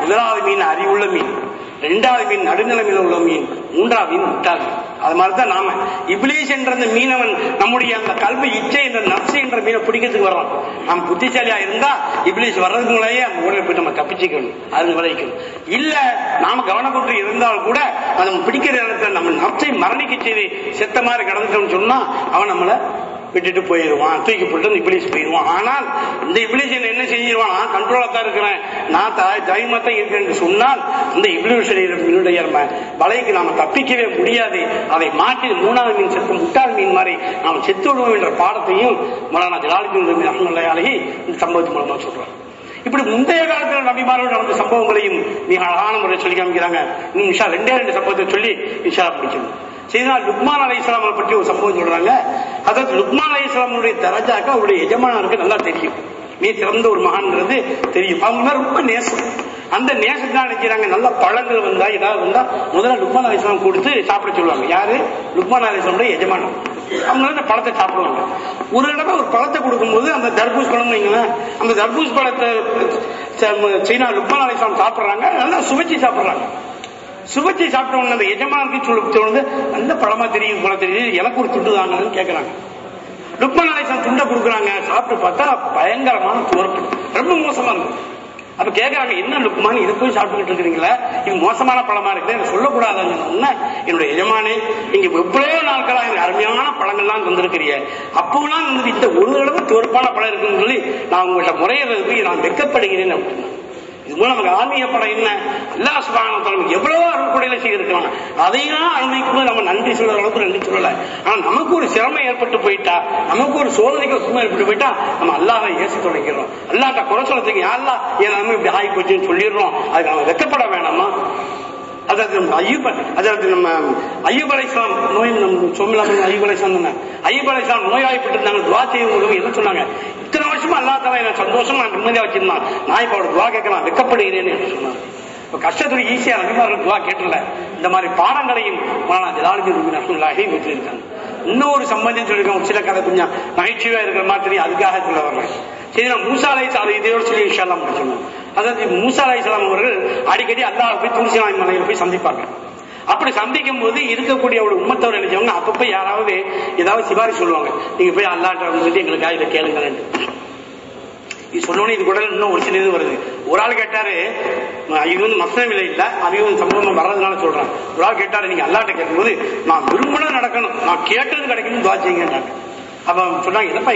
முதலாவது மீன் அறிவுள்ள மீன் ரெண்டாவது மீன் நடுநிலைமையில உள்ள மீன் மூன்றாவது மீன் முட்டாள் மீன். அது மாதிரிதான் நாம இப்லீஸ் என்ற அந்த மீனவன் நம்முடைய அந்த கல்வி இச்சை என்ற நப்சு என்ற மீனை பிடிக்கிறதுக்கு வர்றான் நாம் புத்திசாலியா இருந்தா இப்லீஸ் வர்றதுக்கு முன்னாடியே அந்த ஊரில் போய் நம்ம தப்பிச்சுக்கணும் அது விளைவிக்கணும் இல்ல நாம கவனப்பட்டு இருந்தால் கூட அதை நம்ம பிடிக்கிற இடத்துல நம்ம நப்சை மரணிக்க செய்து செத்த மாதிரி கிடந்துட்டோம்னு சொன்னா அவன் நம்மளை விட்டுட்டு போயிடுவான் தூக்கி போட்டு இப்ளீஸ் போயிடுவான் ஆனால் இந்த இப்ளீஸ் என்ன என்ன செஞ்சிருவான் நான் கண்ட்ரோலா தான் இருக்கிறேன் நான் தாய் தைரியமா தான் இருக்கேன் என்று சொன்னால் இந்த இப்ளீஷனுடைய வலைக்கு நாம தப்பிக்கவே முடியாது அதை மாற்றி மூணாவது மீன் செத்து முட்டாள் மீன் மாதிரி நாம செத்து விடுவோம் என்ற பாடத்தையும் மலானா ஜலாலுதீன் அஹமதுல்லாஹி இந்த சம்பவத்து மூலமா சொல்றாங்க இப்படி முந்தைய காலத்தில் நபிமார்கள் நடந்த சம்பவங்களையும் மிக அழகான முறையில் சொல்லி காமிக்கிறாங்க இன்னும் இஷா ரெண்டே ரெண்டு சம்பவத்தை சொல்லி இஷா முடிக்கணும் செய்தா லுக்மான் அலை இஸ்லாமை பற்றி ஒரு சம்பவம் சொல்றாங்க அதாவது லுக்மான் அலை இஸ்லாமுடைய தரஜாக்கு அவருடைய எஜமானருக்கு நல்லா தெரியும் நீ சிறந்த ஒரு மகான்ங்கிறது தெரியும் அவங்க மேல ரொம்ப நேசம் அந்த நேசத்தை நினைக்கிறாங்க நல்ல பழங்கள் வந்தா ஏதாவது வந்தா முதல்ல லுக்மான் அலி இஸ்லாம் கொடுத்து சாப்பிட சொல்லுவாங்க யாரு லுக்மான் அலி இஸ்லாமுடைய எஜமானம் அவங்க அந்த பழத்தை சாப்பிடுவாங்க ஒரு தடவை ஒரு பழத்தை கொடுக்கும்போது அந்த தர்பூஸ் பழம் வைங்களேன் அந்த தர்பூஸ் பழத்தை சீனா லுக்மான் அலி இஸ்லாம் சாப்பிடுறாங்க நல்லா சுவைச்சு சாப்பிடுறாங்க சுவைச்சு சாப்பிட்ட உடனே அந்த எஜமானுக்கு சொல்லி தோணுது நல்ல பழமா தெரியும் போல தெரியுது எனக்கு ஒரு துண்டு தாங்கன்னு கேட்கறாங்க லுக்மான் அலிஸ்லாம் துண்டை கொடுக்குறாங்க சாப்பிட்டு பார்த்தா பயங்கரமான துவர்ப்பு ரொம்ப மோசமா இருக்கு அப்ப கேக்குறாங்க என்ன லுக்மான் இதை போய் சாப்பிட்டுக்கிட்டு இருக்கிறீங்களா இது மோசமான பழமா இருக்கு எனக்கு சொல்லக்கூடாதுன்னு உடனே என்னுடைய எஜமானே நீங்க எவ்வளவு நாட்களா எனக்கு அருமையான பழங்கள்லாம் தந்திருக்கிறீங்க அப்போலாம் வந்து இந்த ஒரு தடவை துவர்ப்பான பழம் இருக்குன்னு சொல்லி நான் உங்கள்கிட்ட முறையிறதுக்கு நான் வெக்கப்படுகிறேன் அப்படின்னு இது மூலம் நமக்கு ஆன்மீக படம் என்ன அல்லா சுபான எவ்வளவோ அருள்கொடையில செய்திருக்கலாம் அதையும் அனுமதிக்கும் போது நம்ம நன்றி சொல்ற அளவுக்கு நன்றி சொல்லல ஆனா நமக்கு ஒரு சிரமம் ஏற்பட்டு போயிட்டா நமக்கு ஒரு சோதனைக்கு ஒரு சுமை ஏற்பட்டு போயிட்டா நம்ம அல்லாஹை ஏசி தொலைக்கிறோம் அல்லாட்ட குறை சொல்லத்துக்கு யாரெல்லாம் என் நம்ம இப்படி ஆகி போச்சுன்னு சொல்லிடுறோம் அதுக்கு நம்ம வெக்கப்பட வேணாமா அதாவது நம்ம ஐயூப் அதாவது நம்ம ஐயூப் அலைஸ்லாம் நோய் நம்ம சொல்லாம ஐயூப் அலைஸ்லாம் சொன்னேன் ஐயூப் அலைஸ்லாம் நோயாளிப்பட்டு இருந்தாங்க துவா செய்யும் என்ன சொன்னாங்க இத்தனை வருஷமா அல்லா தலா எனக்கு சந்தோஷமா நான் நிம்மதியா வச்சிருந்தான் நான் இப்ப அவரோட துவா கேட்கலாம் வெக்கப்படுகிறேன்னு என்று சொன்னாங்க இப்ப கஷ்டத்துக்கு ஈஸியா நபிமார்கள் துவா கேட்டல இந்த மாதிரி பாடங்களையும் நான் ஜலாலுஜி ரூபி நஷ்டங்களாகி வச்சிருக்காங்க இன்னொரு சம்பந்தம் சொல்லியிருக்கேன் ஒரு சில கதை கொஞ்சம் நகைச்சுவையா இருக்கிற மாதிரி அதுக்காக சொல்ல வரேன் சரி நான் மூசா அலை அதை இதோட சொல்லி விஷயம் முடிச்சிடணும் அதாவது மூசா அலை இஸ்லாம் அவர்கள் அடிக்கடி அல்லாஹ் போய் தூர்சினாய் மலையில் போய் சந்திப்பாங்க அப்படி சந்திக்கும் போது இருக்கக்கூடிய ஒரு உம்மத்தவர் நினைச்சவங்க அப்பப்ப யாராவது ஏதாவது சிபாரி சொல்லுவாங்க நீங்க போய் அல்லாட்ட வந்துட்டு எங்களுக்காக இதை கேளுங்களேன் இது சொன்னோன்னே இது கூட இன்னும் ஒரு சில இது வருது ஒரு ஆள் கேட்டாரு இது வந்து மசன விலை இல்ல அவங்க வந்து சம்பவம் வர்றதுனால சொல்றேன் ஒரு ஆள் கேட்டாரு நீங்க அல்லாட்ட கேட்கும்போது நான் விரும்பினது நடக்கணும் நான் கேட்டது கிடைக்கணும் துவா செய்யுங்கன்றாங்க அப்ப சொன்னாங்க என்னப்பா